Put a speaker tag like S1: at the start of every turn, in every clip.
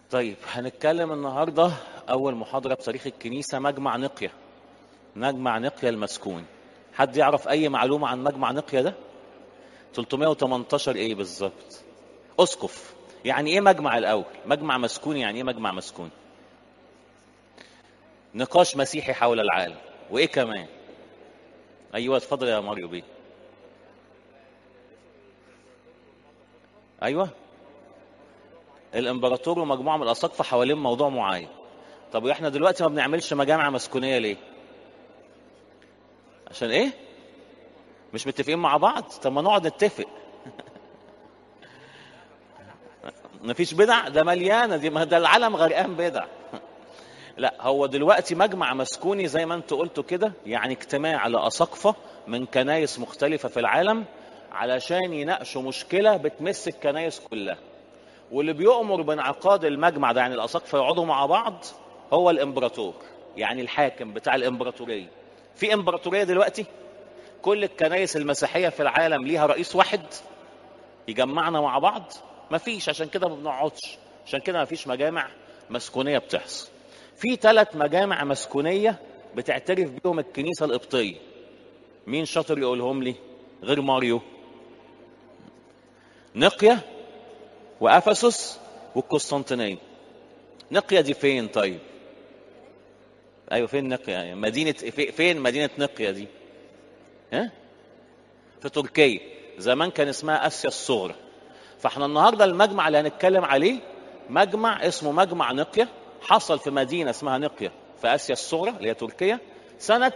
S1: طيب هنتكلم النهارده اول محاضره بتاريخ الكنيسه مجمع نقيه مجمع نقيه المسكون حد يعرف اي معلومه عن مجمع نقيه ده 318 ايه بالظبط اسقف يعني ايه مجمع الاول مجمع مسكون يعني ايه مجمع مسكون نقاش مسيحي حول العالم وايه كمان ايوه اتفضل يا ماريو بيه ايوه الامبراطور ومجموعه من الاساقفه حوالين موضوع معين طب واحنا دلوقتي ما بنعملش مجامع مسكونيه ليه عشان ايه مش متفقين مع بعض طب ما نقعد نتفق مفيش بدع ده مليانه دي ما ده العالم غرقان بدع لا هو دلوقتي مجمع مسكوني زي ما انتوا قلتوا كده يعني اجتماع لأساقفة من كنايس مختلفة في العالم علشان يناقشوا مشكلة بتمس الكنايس كلها واللي بيؤمر بانعقاد المجمع ده يعني الأساقفة يقعدوا مع بعض هو الإمبراطور يعني الحاكم بتاع الإمبراطورية في إمبراطورية دلوقتي كل الكنايس المسيحية في العالم ليها رئيس واحد يجمعنا مع بعض مفيش عشان كده ما بنقعدش عشان كده مفيش مجامع مسكونية بتحصل في ثلاث مجامع مسكونية بتعترف بيهم الكنيسة القبطية مين شاطر يقولهم لي غير ماريو نقية وأفسس والقسطنطينية نقية دي فين طيب ايوه فين نقية مدينة فين مدينة نقية دي ها في تركيا زمان كان اسمها اسيا الصغرى فاحنا النهارده المجمع اللي هنتكلم عليه مجمع اسمه مجمع نقية حصل في مدينة اسمها نقية في آسيا الصغرى اللي هي تركيا سنة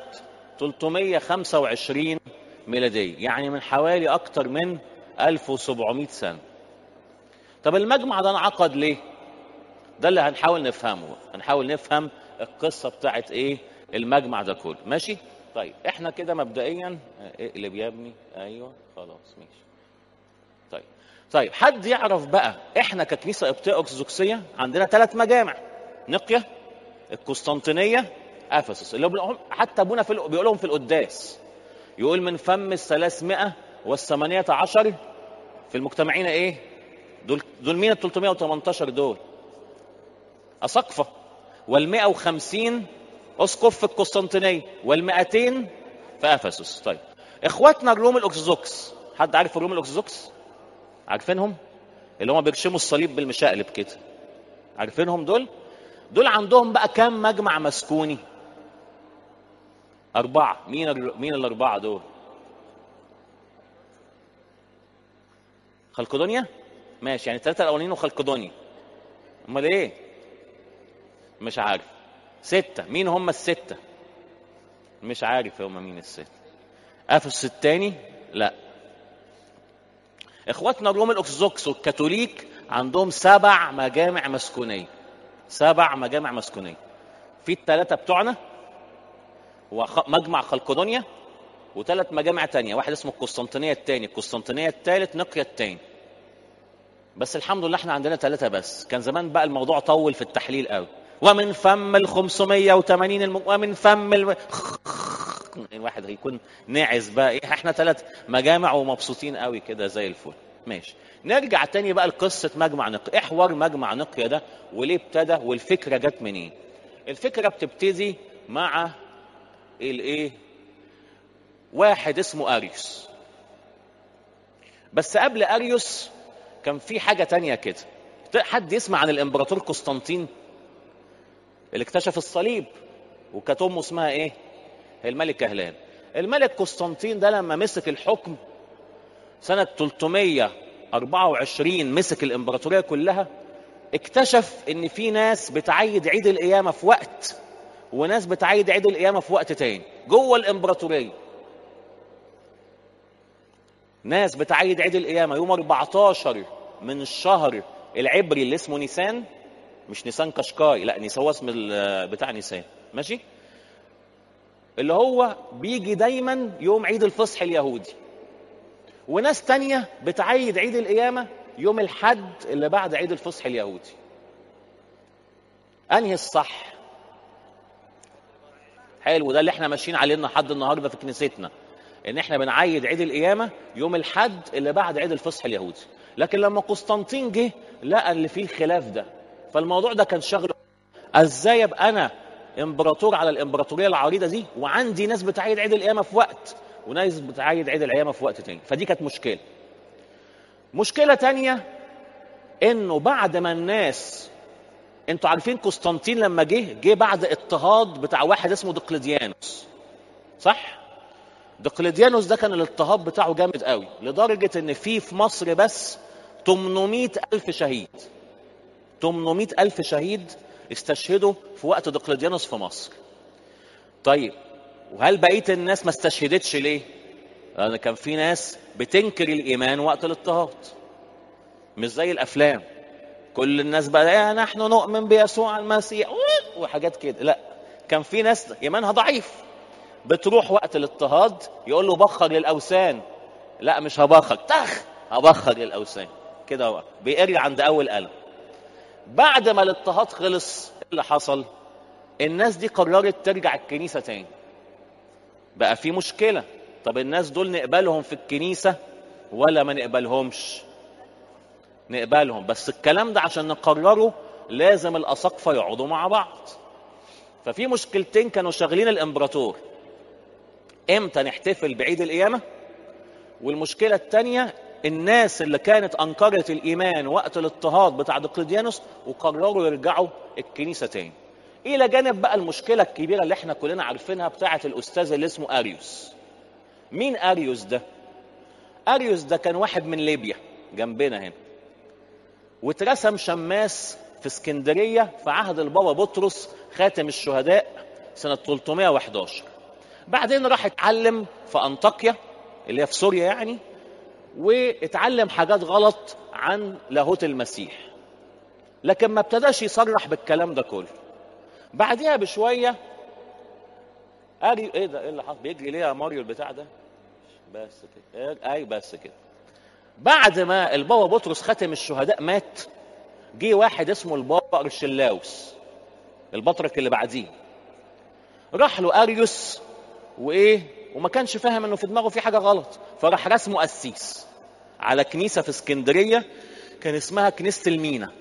S1: 325 ميلادية يعني من حوالي أكتر من 1700 سنة طب المجمع ده انعقد ليه؟ ده اللي هنحاول نفهمه هنحاول نفهم القصة بتاعت ايه المجمع ده كله ماشي؟ طيب احنا كده مبدئيا اقلب يا ابني ايوه خلاص ماشي طيب طيب حد يعرف بقى احنا ككنيسه قبطيه ارثوذكسيه عندنا ثلاث مجامع نقيه القسطنطينيه افسس اللي بنقول حتى ابونا في بيقول لهم في القداس يقول من فم الثلاثمائة والثمانية عشر في المجتمعين ايه دول دول مين ال 318 دول أسقفة وال 150 أسقف في القسطنطينية وال 200 في أفسس طيب إخواتنا الروم الأرثوذكس حد عارف الروم الأرثوذكس؟ عارفينهم؟ اللي هم بيرشموا الصليب بالمشقلب كده عارفينهم دول؟ دول عندهم بقى كام مجمع مسكوني؟ أربعة مين ال... مين الأربعة دول؟ خلقدونيا؟ ماشي يعني الثلاثة الأولانيين وخلقدونيا أمال إيه؟ مش عارف ستة مين هم الستة؟ مش عارف هم مين الستة أفس الثاني؟ لا اخواتنا الروم الارثوذكس والكاثوليك عندهم سبع مجامع مسكونيه سبع مجامع مسكونيه في الثلاثه بتوعنا ومجمع خلقدونيا وثلاث مجامع تانية واحد اسمه القسطنطينيه الثاني القسطنطينيه الثالث نقيا الثاني بس الحمد لله احنا عندنا ثلاثه بس كان زمان بقى الموضوع طول في التحليل قوي ومن فم ال 580 الم... ومن فم ال... الواحد هيكون ناعس بقى ايه احنا ثلاث مجامع ومبسوطين قوي كده زي الفل ماشي نرجع تاني بقى لقصة مجمع نقية ايه حوار مجمع نقية ده وليه ابتدى والفكرة جت منين الفكرة بتبتدي مع الايه واحد اسمه اريوس بس قبل اريوس كان في حاجة تانية كده حد يسمع عن الامبراطور قسطنطين اللي اكتشف الصليب وكانت امه اسمها ايه الملك هلال الملك قسطنطين ده لما مسك الحكم سنة 324 مسك الإمبراطورية كلها اكتشف إن في ناس بتعيد عيد القيامة في وقت وناس بتعيد عيد القيامة في وقت تاني جوه الإمبراطورية ناس بتعيد عيد القيامة يوم 14 من الشهر العبري اللي اسمه نيسان مش نيسان كشكاي لا نيسان هو اسم بتاع نيسان ماشي اللي هو بيجي دايما يوم عيد الفصح اليهودي وناس تانية بتعيد عيد القيامة يوم الحد اللي بعد عيد الفصح اليهودي انهي الصح حلو ده اللي احنا ماشيين عليه لحد النهارده في كنيستنا ان احنا بنعيد عيد القيامه يوم الحد اللي بعد عيد الفصح اليهودي لكن لما قسطنطين جه لقى اللي فيه الخلاف ده فالموضوع ده كان شغله ازاي ابقى انا امبراطور على الامبراطوريه العريضه دي وعندي ناس بتعيد عيد القيامه في وقت وناس بتعيد عيد القيامه في وقت تاني فدي كانت مشكله مشكله تانية انه بعد ما الناس انتوا عارفين قسطنطين لما جه جه بعد اضطهاد بتاع واحد اسمه دقلديانوس صح دقلديانوس ده كان الاضطهاد بتاعه جامد قوي لدرجه ان في في مصر بس 800 الف شهيد 800 الف شهيد استشهدوا في وقت دقلديانوس في مصر طيب وهل بقيه الناس ما استشهدتش ليه لان كان في ناس بتنكر الايمان وقت الاضطهاد مش زي الافلام كل الناس بقى إيه نحن نؤمن بيسوع المسيح وحاجات كده لا كان في ناس ايمانها ضعيف بتروح وقت الاضطهاد يقول له بخر للاوثان لا مش هبخر تخ هبخر للاوثان كده هو بيقري عند اول قلم بعد ما الاضطهاد خلص إيه اللي حصل الناس دي قررت ترجع الكنيسه تاني بقى في مشكله طب الناس دول نقبلهم في الكنيسه ولا ما نقبلهمش نقبلهم بس الكلام ده عشان نقرره لازم الاساقفه يقعدوا مع بعض ففي مشكلتين كانوا شاغلين الامبراطور امتى نحتفل بعيد القيامه والمشكله الثانيه الناس اللي كانت انكرت الايمان وقت الاضطهاد بتاع دقلديانوس وقرروا يرجعوا الكنيسه تاني الى جانب بقى المشكله الكبيره اللي احنا كلنا عارفينها بتاعه الاستاذ اللي اسمه اريوس مين اريوس ده اريوس ده كان واحد من ليبيا جنبنا هنا واترسم شماس في اسكندريه في عهد البابا بطرس خاتم الشهداء سنه 311 بعدين راح اتعلم في انطاكيا اللي هي في سوريا يعني واتعلم حاجات غلط عن لاهوت المسيح لكن ما ابتداش يصرح بالكلام ده كله بعديها بشويه اري ايه ده ايه اللي حصل بيجري ليه يا ماريو البتاع ده بس كده اي بس كده بعد ما البابا بطرس ختم الشهداء مات جه واحد اسمه البابا ارشلاوس البطرك اللي بعديه راح له اريوس وايه وما كانش فاهم انه في دماغه في حاجه غلط فراح رسمه قسيس على كنيسه في اسكندريه كان اسمها كنيسه المينا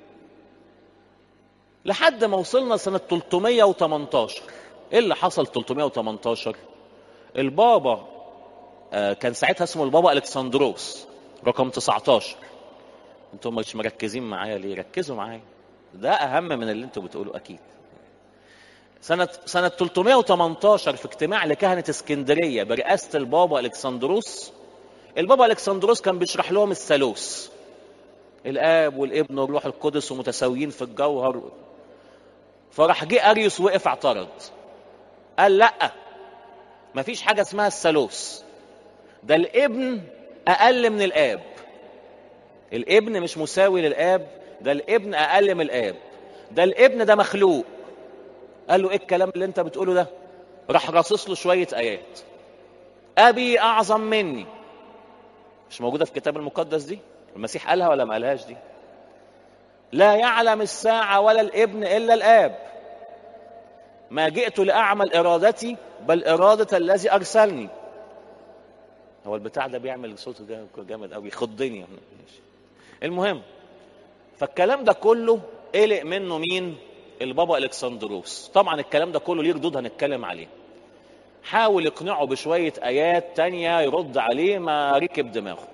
S1: لحد ما وصلنا سنه 318 ايه اللي حصل 318 البابا آه كان ساعتها اسمه البابا الكسندروس رقم 19 انتم مش مركزين معايا ليه ركزوا معايا ده اهم من اللي انتوا بتقولوا اكيد سنة سنة 318 في اجتماع لكهنة اسكندرية برئاسة البابا الكسندروس البابا الكسندروس كان بيشرح لهم الثالوث الاب والابن والروح القدس ومتساويين في الجوهر فراح جه اريوس وقف اعترض قال لا مفيش حاجه اسمها الثالوث ده الابن اقل من الاب الابن مش مساوي للاب ده الابن اقل من الاب ده الابن ده مخلوق قال له ايه الكلام اللي انت بتقوله ده راح راصص له شويه ايات ابي اعظم مني مش موجوده في الكتاب المقدس دي المسيح قالها ولا ما قالهاش دي لا يعلم الساعه ولا الابن الا الاب ما جئت لاعمل ارادتي بل اراده الذي ارسلني هو البتاع ده بيعمل صوت جامد قوي يخضني المهم فالكلام ده كله قلق منه مين البابا الكسندروس طبعا الكلام ده كله ليه ردود هنتكلم عليه حاول يقنعه بشوية آيات تانية يرد عليه ما ركب دماغه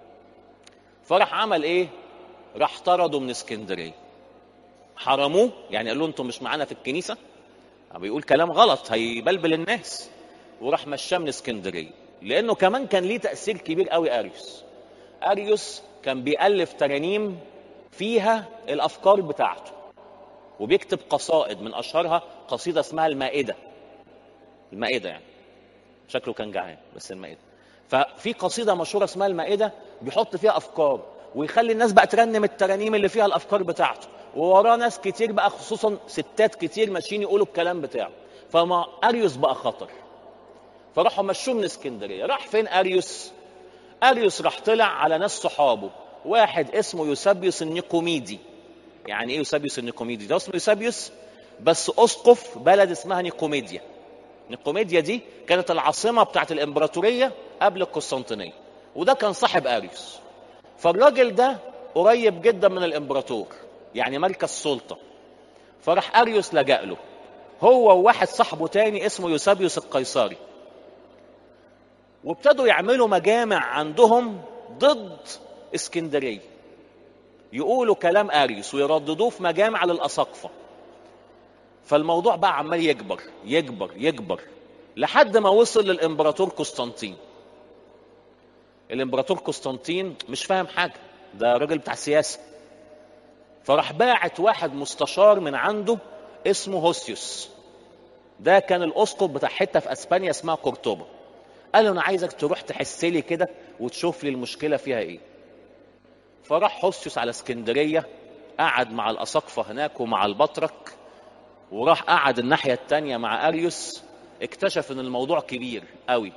S1: فراح عمل ايه راح طرده من اسكندرية حرموه يعني قال له انتم مش معانا في الكنيسة بيقول كلام غلط هيبلبل الناس وراح مشاه من اسكندرية لانه كمان كان ليه تأثير كبير قوي اريوس اريوس كان بيألف ترانيم فيها الافكار بتاعته وبيكتب قصائد من اشهرها قصيده اسمها المائده المائده يعني شكله كان جعان بس المائده ففي قصيده مشهوره اسمها المائده بيحط فيها افكار ويخلي الناس بقى ترنم الترانيم اللي فيها الافكار بتاعته ووراه ناس كتير بقى خصوصا ستات كتير ماشيين يقولوا الكلام بتاعه فما اريوس بقى خطر فراحوا مشوه من اسكندريه راح فين اريوس اريوس راح طلع على ناس صحابه واحد اسمه يوسابيوس النيقوميدي يعني ايه يوسابيوس النيقوميدي ده اسمه يوسابيوس بس اسقف بلد اسمها نيقوميديا نيقوميديا دي كانت العاصمه بتاعت الامبراطوريه قبل القسطنطينيه وده كان صاحب اريوس فالراجل ده قريب جدا من الامبراطور يعني مركز سلطة فراح أريوس لجأ له هو وواحد صاحبه تاني اسمه يوسابيوس القيصري وابتدوا يعملوا مجامع عندهم ضد اسكندرية يقولوا كلام أريوس ويرددوه في مجامع للأساقفة فالموضوع بقى عمال يكبر يكبر يكبر لحد ما وصل للإمبراطور قسطنطين الإمبراطور قسطنطين مش فاهم حاجة ده راجل بتاع سياسة فراح باعت واحد مستشار من عنده اسمه هوسيوس ده كان الاسقف بتاع حته في اسبانيا اسمها قرطبه قال له انا عايزك تروح تحس لي كده وتشوف لي المشكله فيها ايه فراح هوسيوس على اسكندريه قعد مع الاساقفه هناك ومع البطرك وراح قعد الناحيه التانيه مع اريوس اكتشف ان الموضوع كبير قوي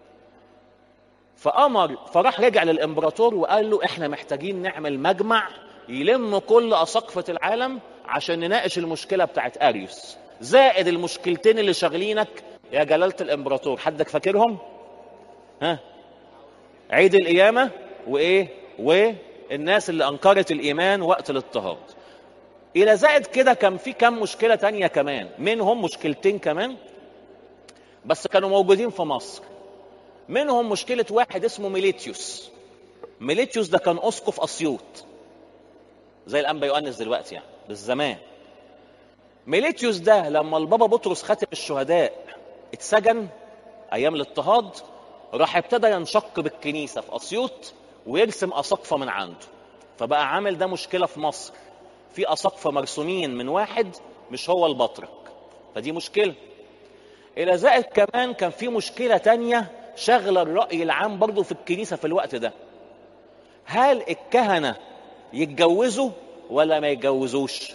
S1: فامر فراح رجع للامبراطور وقال له احنا محتاجين نعمل مجمع يلم كل اساقفه العالم عشان نناقش المشكله بتاعت اريوس زائد المشكلتين اللي شاغلينك يا جلاله الامبراطور حدك فاكرهم ها عيد القيامه وايه والناس اللي انكرت الايمان وقت الاضطهاد الى زائد كده كان في كم مشكله تانية كمان منهم مشكلتين كمان بس كانوا موجودين في مصر منهم مشكله واحد اسمه ميليتيوس ميليتيوس ده كان اسقف اسيوط زي الانبا يؤنس دلوقتي يعني بالزمان ميليتيوس ده لما البابا بطرس ختم الشهداء اتسجن ايام الاضطهاد راح ابتدى ينشق بالكنيسه في اسيوط ويرسم اساقفه من عنده فبقى عامل ده مشكله في مصر في اساقفه مرسومين من واحد مش هو البطرك فدي مشكله الى زائد كمان كان في مشكله تانية شغله الراي العام برضه في الكنيسه في الوقت ده هل الكهنه يتجوزوا ولا ما يتجوزوش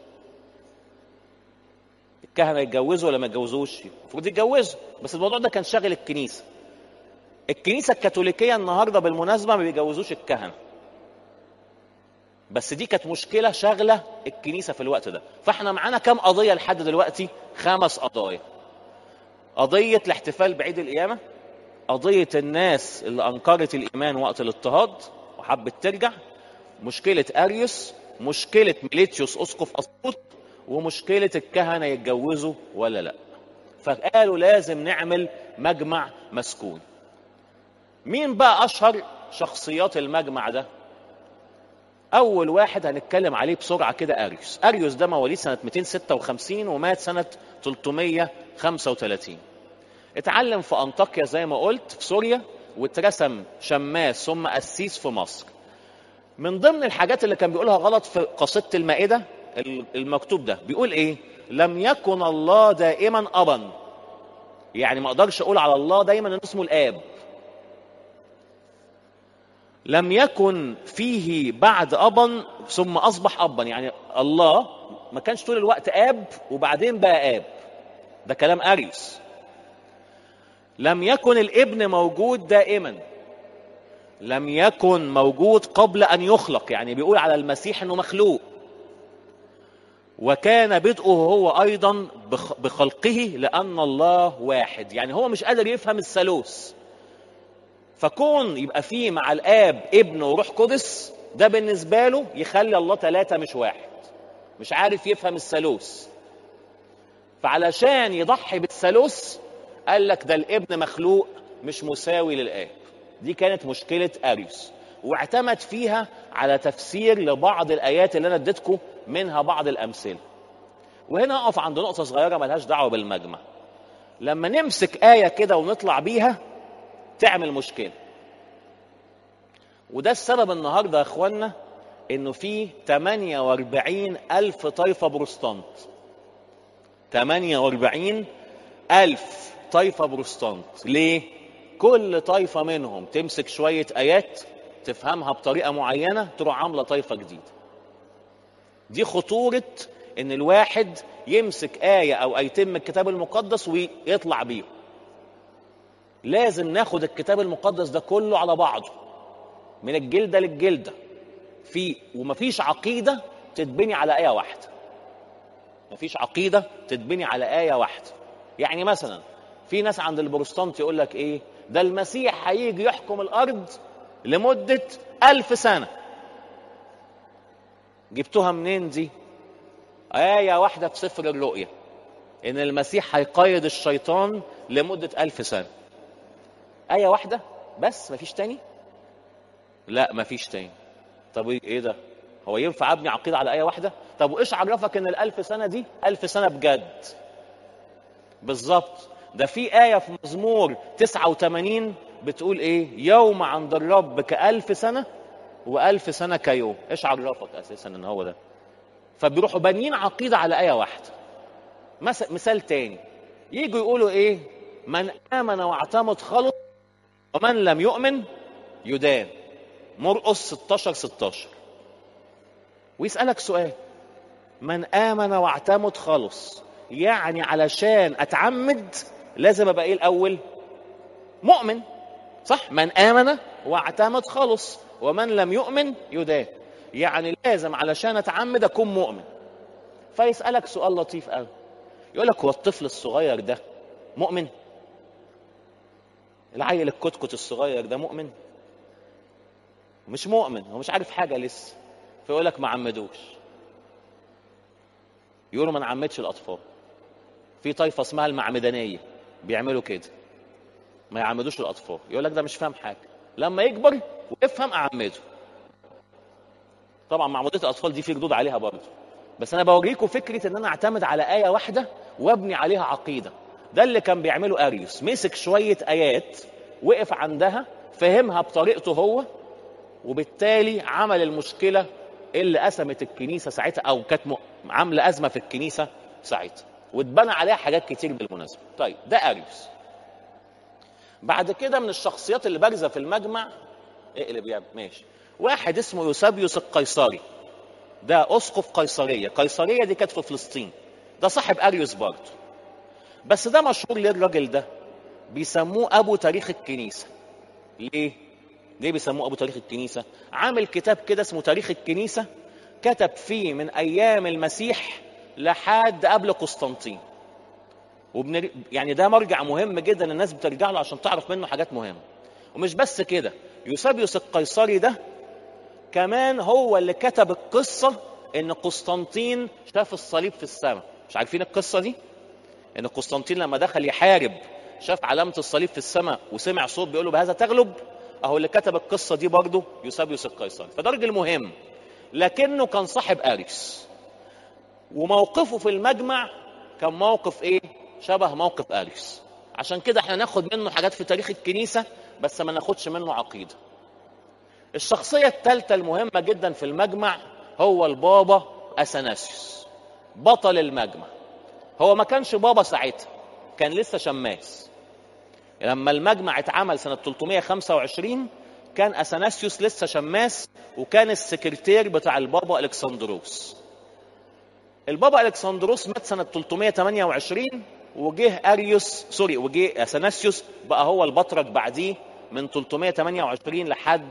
S1: الكهنه يتجوزوا ولا ما يتجوزوش المفروض يتجوزوا بس الموضوع ده كان شاغل الكنيسه الكنيسه الكاثوليكيه النهارده بالمناسبه ما بيجوزوش الكهنه بس دي كانت مشكله شاغله الكنيسه في الوقت ده فاحنا معانا كام قضيه لحد دلوقتي خمس قضايا قضيه الاحتفال بعيد القيامه قضيه الناس اللي انكرت الايمان وقت الاضطهاد وحبت ترجع مشكله اريوس مشكله ميليتيوس اسقف اسقوط ومشكله الكهنه يتجوزوا ولا لا فقالوا لازم نعمل مجمع مسكون مين بقى اشهر شخصيات المجمع ده اول واحد هنتكلم عليه بسرعه كده اريوس اريوس ده مواليد سنه 256 ومات سنه 335 اتعلم في انطاكيا زي ما قلت في سوريا واترسم شماس ثم قسيس في مصر من ضمن الحاجات اللي كان بيقولها غلط في قصيده المائده المكتوب ده بيقول ايه لم يكن الله دائما ابا يعني ما اقدرش اقول على الله دايما ان اسمه الاب لم يكن فيه بعد ابا ثم اصبح ابا يعني الله ما كانش طول الوقت اب وبعدين بقى اب ده كلام اريوس لم يكن الابن موجود دائما لم يكن موجود قبل ان يخلق يعني بيقول على المسيح انه مخلوق وكان بدءه هو ايضا بخلقه لان الله واحد يعني هو مش قادر يفهم الثالوث فكون يبقى فيه مع الاب ابن وروح قدس ده بالنسبه له يخلي الله ثلاثه مش واحد مش عارف يفهم الثالوث فعلشان يضحي بالثالوث قال لك ده الابن مخلوق مش مساوي للاب دي كانت مشكله اريوس واعتمد فيها على تفسير لبعض الايات اللي انا اديتكم منها بعض الامثله وهنا اقف عند نقطه صغيره ملهاش دعوه بالمجمع لما نمسك ايه كده ونطلع بيها تعمل مشكله وده السبب النهارده يا اخوانا انه في 48 الف طائفه بروستانت 48 الف طائفه بروستانت ليه كل طائفه منهم تمسك شويه ايات تفهمها بطريقه معينه تروح عامله طائفه جديده دي خطوره ان الواحد يمسك ايه او ايتين من الكتاب المقدس ويطلع بيهم لازم ناخد الكتاب المقدس ده كله على بعضه من الجلده للجلده في ومفيش عقيده تتبني على ايه واحده مفيش عقيده تتبني على ايه واحده يعني مثلا في ناس عند البروستانت يقول لك ايه ده المسيح هيجي يحكم الارض لمده ألف سنه جبتوها منين دي آية واحدة في سفر الرؤيا إن المسيح هيقيد الشيطان لمدة ألف سنة آية واحدة بس مفيش تاني لا مفيش تاني طب ايه ده هو ينفع ابني عقيده على ايه واحده طب وايش عرفك ان الالف سنه دي الف سنه بجد بالظبط ده في آية في مزمور 89 بتقول إيه؟ يوم عند الرب كألف سنة وألف سنة كيوم، إيش عرفك أساسا إن هو ده؟ فبيروحوا بانيين عقيدة على آية واحدة. مثل مثال تاني يجوا يقولوا إيه؟ من آمن واعتمد خلص ومن لم يؤمن يدان. مرقس 16 16 ويسألك سؤال من آمن واعتمد خلص يعني علشان أتعمد لازم أبقى إيه الأول مؤمن صح من آمن واعتمد خلص ومن لم يؤمن يدان يعني لازم علشان أتعمد أكون مؤمن فيسألك سؤال لطيف قوي يقول لك هو الطفل الصغير ده مؤمن العيل الكتكت الصغير ده مؤمن مش مؤمن هو مش عارف حاجة لسه فيقول لك ما عمدوش يقولوا ما نعمدش الأطفال في طائفة اسمها المعمدانية بيعملوا كده ما يعمدوش الأطفال يقول لك ده مش فاهم حاجة لما يكبر ويفهم أعمده طبعا معمودية الأطفال دي في ردود عليها برضه بس أنا بوريكم فكرة إن أنا أعتمد على آية واحدة وأبني عليها عقيدة ده اللي كان بيعمله أريوس مسك شوية آيات وقف عندها فهمها بطريقته هو وبالتالي عمل المشكله اللي قسمت الكنيسه ساعتها او كانت عامله ازمه في الكنيسه ساعتها واتبنى عليها حاجات كتير بالمناسبه طيب ده اريوس بعد كده من الشخصيات اللي بارزه في المجمع اقلب يا ماشي واحد اسمه يوسابيوس القيصري ده اسقف قيصريه قيصريه دي كانت في فلسطين ده صاحب اريوس برضه بس ده مشهور ليه الراجل ده بيسموه ابو تاريخ الكنيسه ليه ليه بيسموه ابو تاريخ الكنيسه عامل كتاب كده اسمه تاريخ الكنيسه كتب فيه من ايام المسيح لحد قبل قسطنطين وبن... يعني ده مرجع مهم جدا الناس بترجع له عشان تعرف منه حاجات مهمه ومش بس كده يوسابيوس القيصري ده كمان هو اللي كتب القصه ان قسطنطين شاف الصليب في السماء مش عارفين القصه دي ان قسطنطين لما دخل يحارب شاف علامه الصليب في السماء وسمع صوت بيقول له بهذا تغلب اهو اللي كتب القصه دي برضه يوسابيوس القيصري فده راجل مهم لكنه كان صاحب اريس وموقفه في المجمع كان موقف ايه شبه موقف اريس عشان كده احنا ناخد منه حاجات في تاريخ الكنيسه بس ما ناخدش منه عقيده الشخصيه الثالثه المهمه جدا في المجمع هو البابا اثناسيوس بطل المجمع هو ما كانش بابا ساعتها كان لسه شماس لما المجمع اتعمل سنة 325 كان أثناسيوس لسه شماس وكان السكرتير بتاع البابا الكسندروس البابا الكسندروس مات سنة 328 وجه أريوس سوري وجه أثناسيوس بقى هو البطرك بعديه من 328 لحد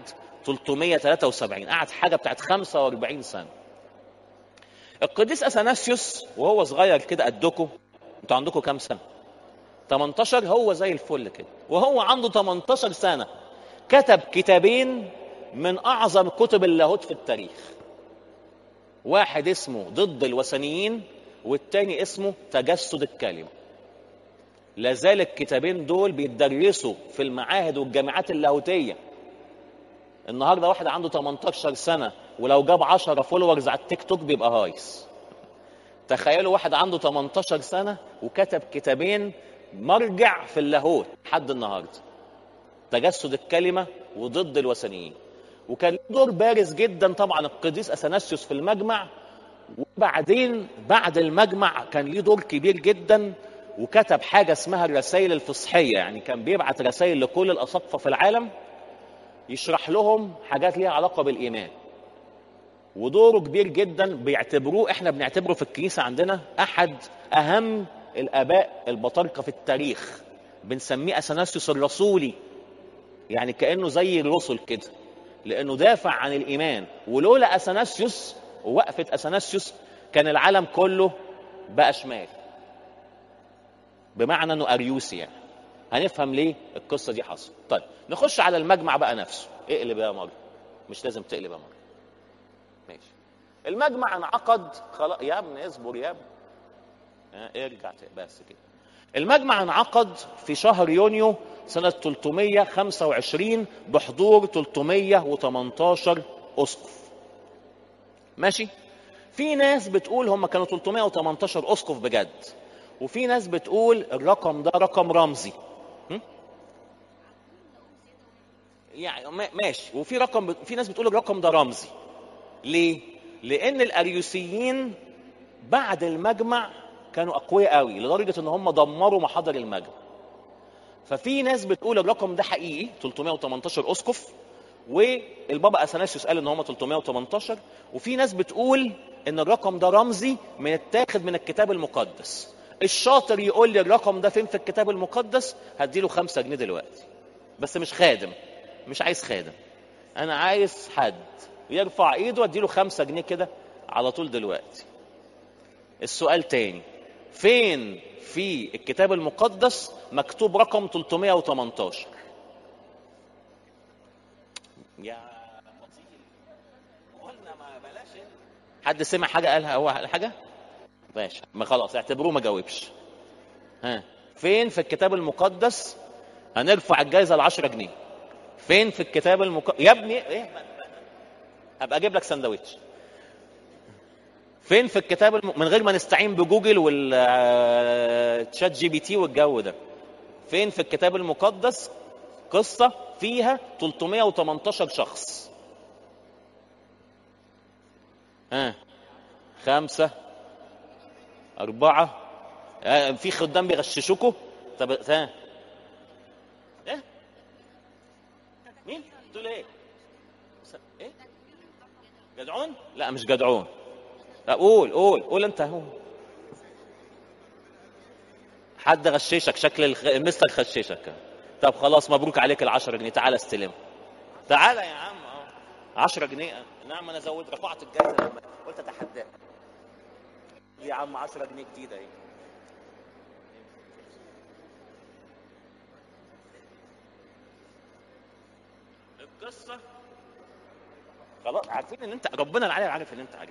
S1: 373 قعد حاجة بتاعت 45 سنة القديس أثناسيوس وهو صغير كده قدكم انتوا عندكم كام سنة؟ 18 هو زي الفل كده وهو عنده 18 سنة كتب كتابين من أعظم كتب اللاهوت في التاريخ واحد اسمه ضد الوثنيين والتاني اسمه تجسد الكلمة لازال الكتابين دول بيتدرسوا في المعاهد والجامعات اللاهوتية النهارده واحد عنده 18 سنة ولو جاب 10 فولورز على التيك توك بيبقى هايس تخيلوا واحد عنده 18 سنة وكتب كتابين مرجع في اللاهوت لحد النهارده تجسد الكلمه وضد الوثنيين وكان له دور بارز جدا طبعا القديس اثناسيوس في المجمع وبعدين بعد المجمع كان ليه دور كبير جدا وكتب حاجه اسمها الرسائل الفصحيه يعني كان بيبعت رسائل لكل الاساقفه في العالم يشرح لهم حاجات ليها علاقه بالايمان ودوره كبير جدا بيعتبروه احنا بنعتبره في الكنيسه عندنا احد اهم الاباء البطاركه في التاريخ بنسميه اثناسيوس الرسولي يعني كانه زي الرسل كده لانه دافع عن الايمان ولولا اثناسيوس ووقفه اثناسيوس كان العالم كله بقى شمال بمعنى انه اريوسي يعني هنفهم ليه القصه دي حصلت طيب نخش على المجمع بقى نفسه اقلب يا مره مش لازم تقلب يا مره ماشي المجمع انعقد خلاص يا ابني اصبر يا ابني اه ارجع بس كده المجمع انعقد في شهر يونيو سنة 325 بحضور 318 أسقف ماشي في ناس بتقول هم كانوا 318 أسقف بجد وفي ناس بتقول الرقم ده رقم رمزي يعني ماشي وفي رقم ب... في ناس بتقول الرقم ده رمزي ليه لان الاريوسيين بعد المجمع كانوا اقوياء قوي لدرجه ان هم دمروا محاضر المجمع ففي ناس بتقول الرقم ده حقيقي 318 اسقف والبابا اثناسيوس قال ان هم 318 وفي ناس بتقول ان الرقم ده رمزي متاخد من الكتاب المقدس الشاطر يقول لي الرقم ده فين في الكتاب المقدس هديله خمسة جنيه دلوقتي بس مش خادم مش عايز خادم انا عايز حد يرفع ايده واديله خمسة جنيه كده على طول دلوقتي السؤال تاني فين في الكتاب المقدس مكتوب رقم 318 يا قلنا ما بلاش حد سمع حاجه قالها هو قال حاجه ماشي ما خلاص اعتبروه ما جاوبش ها فين في الكتاب المقدس هنرفع الجائزه ل 10 جنيه فين في الكتاب المقدس يا ابني ايه هبقى اجيب لك سندوتش فين في الكتاب الم... من غير ما نستعين بجوجل والتشات جي بي تي والجو ده فين في الكتاب المقدس قصة فيها 318 شخص ها خمسة أربعة آه في خدام بيغششوكوا طب ها ايه مين تقول ايه ايه جدعون لا مش جدعون لا قول قول قول انت هو حد غششك شكل المستر خششك طب خلاص مبروك عليك ال 10 جنيه تعالى استلم تعالى يا عم اه 10 جنيه نعم انا زود رفعت الجائزه لما قلت اتحداك يا عم 10 جنيه جديده اهي القصه خلاص عارفين ان انت ربنا العلي عارف ان انت عارف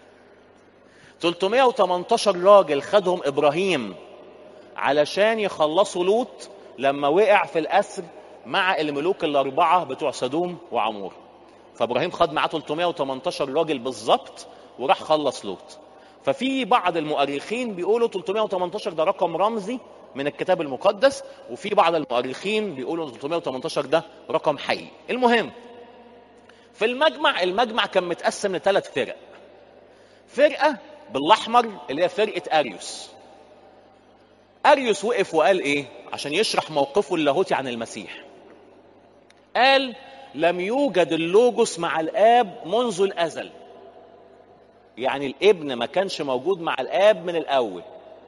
S1: 318 راجل خدهم ابراهيم علشان يخلصوا لوط لما وقع في الاسر مع الملوك الاربعه بتوع سدوم وعمور فابراهيم خد معاه 318 راجل بالظبط وراح خلص لوط ففي بعض المؤرخين بيقولوا 318 ده رقم رمزي من الكتاب المقدس وفي بعض المؤرخين بيقولوا 318 ده رقم حقيقي المهم في المجمع المجمع كان متقسم لثلاث فرق فرقه بالاحمر اللي هي فرقه اريوس اريوس وقف وقال ايه عشان يشرح موقفه اللاهوتي عن المسيح قال لم يوجد اللوجوس مع الاب منذ الازل يعني الابن ما كانش موجود مع الاب من الاول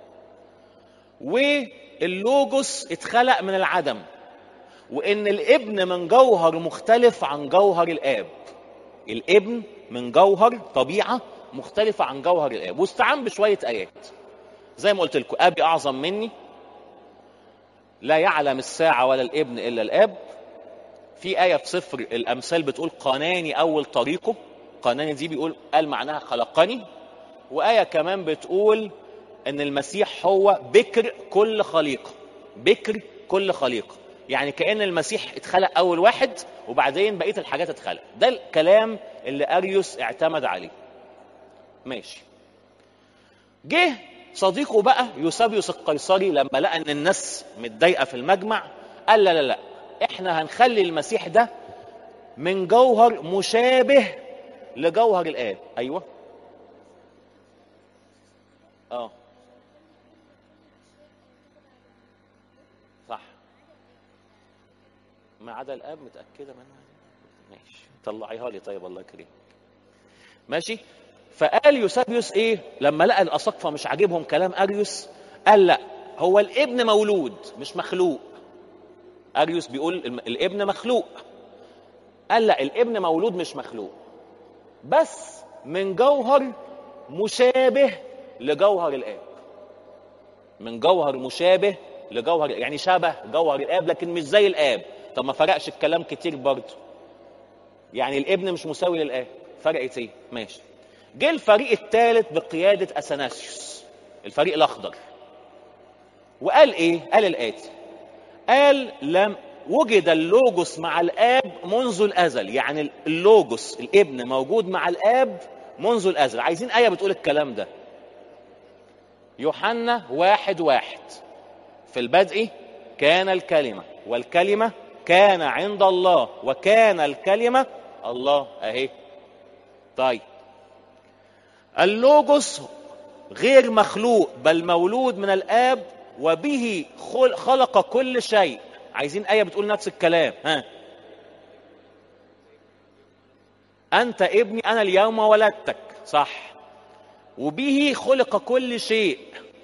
S1: واللوجوس اتخلق من العدم وان الابن من جوهر مختلف عن جوهر الاب الابن من جوهر طبيعه مختلفه عن جوهر الاب واستعان بشويه ايات زي ما قلت لكم ابي اعظم مني لا يعلم الساعه ولا الابن الا الاب في ايه في سفر الامثال بتقول قناني اول طريقه قناني دي بيقول قال معناها خلقني وايه كمان بتقول ان المسيح هو بكر كل خليقه بكر كل خليقه يعني كان المسيح اتخلق اول واحد وبعدين بقيه الحاجات اتخلق ده الكلام اللي اريوس اعتمد عليه ماشي جه صديقه بقى يوسابيوس القيصري لما لقى ان الناس متضايقه في المجمع قال لا لا لا احنا هنخلي المسيح ده من جوهر مشابه لجوهر الاب ايوه اه صح ما عدا الاب متاكده منها ماشي طلعيها لي طيب الله يكرمك ماشي فقال يوسابيوس ايه لما لقى الاساقفه مش عاجبهم كلام اريوس قال لا هو الابن مولود مش مخلوق اريوس بيقول الابن مخلوق قال لا الابن مولود مش مخلوق بس من جوهر مشابه لجوهر الاب من جوهر مشابه لجوهر يعني شبه جوهر الاب لكن مش زي الاب طب ما فرقش الكلام كتير برضه يعني الابن مش مساوي للاب فرقت ايه ماشي جه الفريق الثالث بقياده اثناسيوس الفريق الاخضر وقال ايه قال الاتي قال لم وجد اللوجوس مع الاب منذ الازل يعني اللوجوس الابن موجود مع الاب منذ الازل عايزين ايه بتقول الكلام ده يوحنا واحد واحد في البدء كان الكلمة والكلمة كان عند الله وكان الكلمة الله اهي طيب اللوجوس غير مخلوق بل مولود من الاب وبه خل- خلق كل شيء عايزين آية بتقول نفس الكلام ها أنت ابني أنا اليوم ولدتك صح وبه خلق كل شيء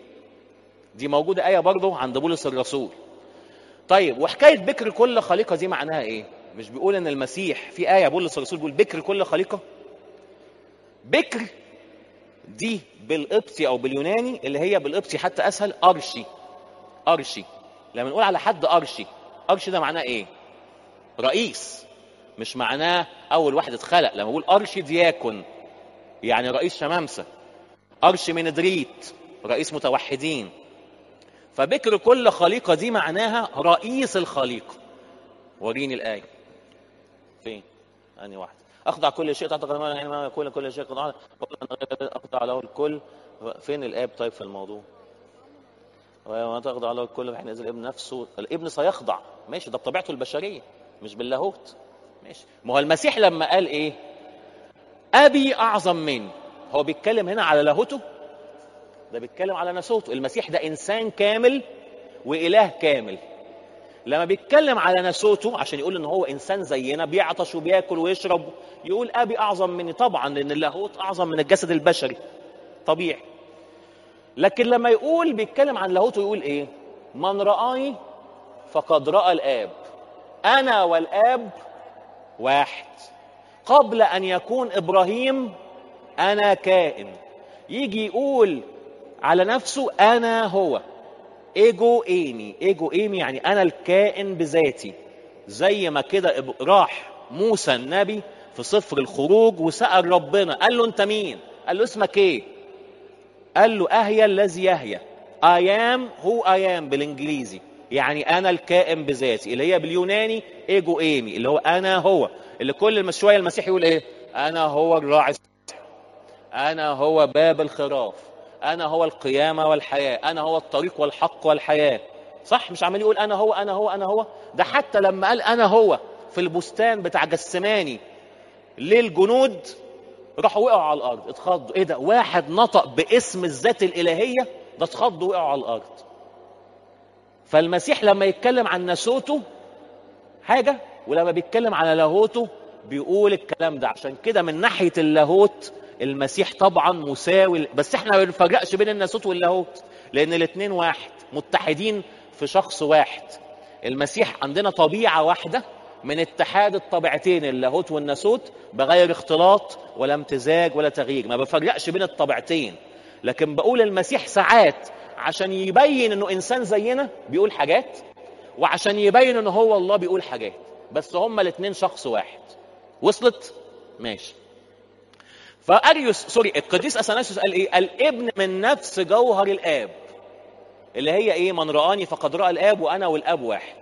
S1: دي موجودة آية برضه عند بولس الرسول طيب وحكاية بكر كل خليقة دي معناها إيه؟ مش بيقول إن المسيح في آية بولس الرسول بيقول بكر كل خليقة؟ بكر دي بالقبطي أو باليوناني اللي هي بالقبطي حتى أسهل أرشي أرشي لما نقول على حد أرشي أرشي ده معناه إيه؟ رئيس مش معناه أول واحد اتخلق لما بقول أرشي دياكون يعني رئيس شمامسة أرشي مندريت رئيس متوحدين فبكر كل خليقة دي معناها رئيس الخليقة وريني الآية فين؟ أنهي واحدة أخضع كل شيء تحت قدمي يعني ما يكون كل شيء قضاء أخضع له الكل فين الآب طيب في الموضوع؟ وما تخضع له الكل حينئذ الابن نفسه الابن سيخضع ماشي ده بطبيعته البشرية مش باللاهوت ماشي ما هو المسيح لما قال ايه ابي اعظم مني هو بيتكلم هنا على لاهوته ده بيتكلم على ناسوته المسيح ده انسان كامل واله كامل لما بيتكلم على ناسوته عشان يقول ان هو انسان زينا بيعطش وبياكل ويشرب يقول ابي اعظم مني طبعا لان اللاهوت اعظم من الجسد البشري طبيعي لكن لما يقول بيتكلم عن لاهوته يقول ايه من رآني فقد رأى الآب أنا والآب واحد قبل أن يكون إبراهيم أنا كائن يجي يقول على نفسه أنا هو إيجو إيمي إيجو إيمي يعني أنا الكائن بذاتي زي ما كده إب- راح موسى النبي في سفر الخروج وسأل ربنا قال له أنت مين؟ قال له اسمك إيه؟ قال له أهيا الذي يهيا I am who I am بالإنجليزي يعني أنا الكائن بذاتي اللي هي باليوناني إيجو إيمي اللي هو أنا هو اللي كل شوية المسيح يقول إيه أنا هو الراعي الصالح. أنا هو باب الخراف أنا هو القيامة والحياة أنا هو الطريق والحق والحياة صح مش عمال يقول أنا هو أنا هو أنا هو ده حتى لما قال أنا هو في البستان بتاع جسماني للجنود راحوا وقعوا على الارض اتخضوا ايه ده واحد نطق باسم الذات الالهيه ده اتخضوا وقعوا على الارض فالمسيح لما يتكلم عن ناسوته حاجه ولما بيتكلم على لاهوته بيقول الكلام ده عشان كده من ناحيه اللاهوت المسيح طبعا مساوي بس احنا ما بنفرقش بين الناسوت واللاهوت لان الاثنين واحد متحدين في شخص واحد المسيح عندنا طبيعه واحده من اتحاد الطبيعتين اللاهوت والناسوت بغير اختلاط ولا امتزاج ولا تغيير ما بفرقش بين الطبيعتين لكن بقول المسيح ساعات عشان يبين انه انسان زينا بيقول حاجات وعشان يبين انه هو الله بيقول حاجات بس هما الاثنين شخص واحد وصلت ماشي فاريوس سوري القديس اثناسيوس قال ايه الابن من نفس جوهر الاب اللي هي ايه من رآني فقد رأى الاب وانا والاب واحد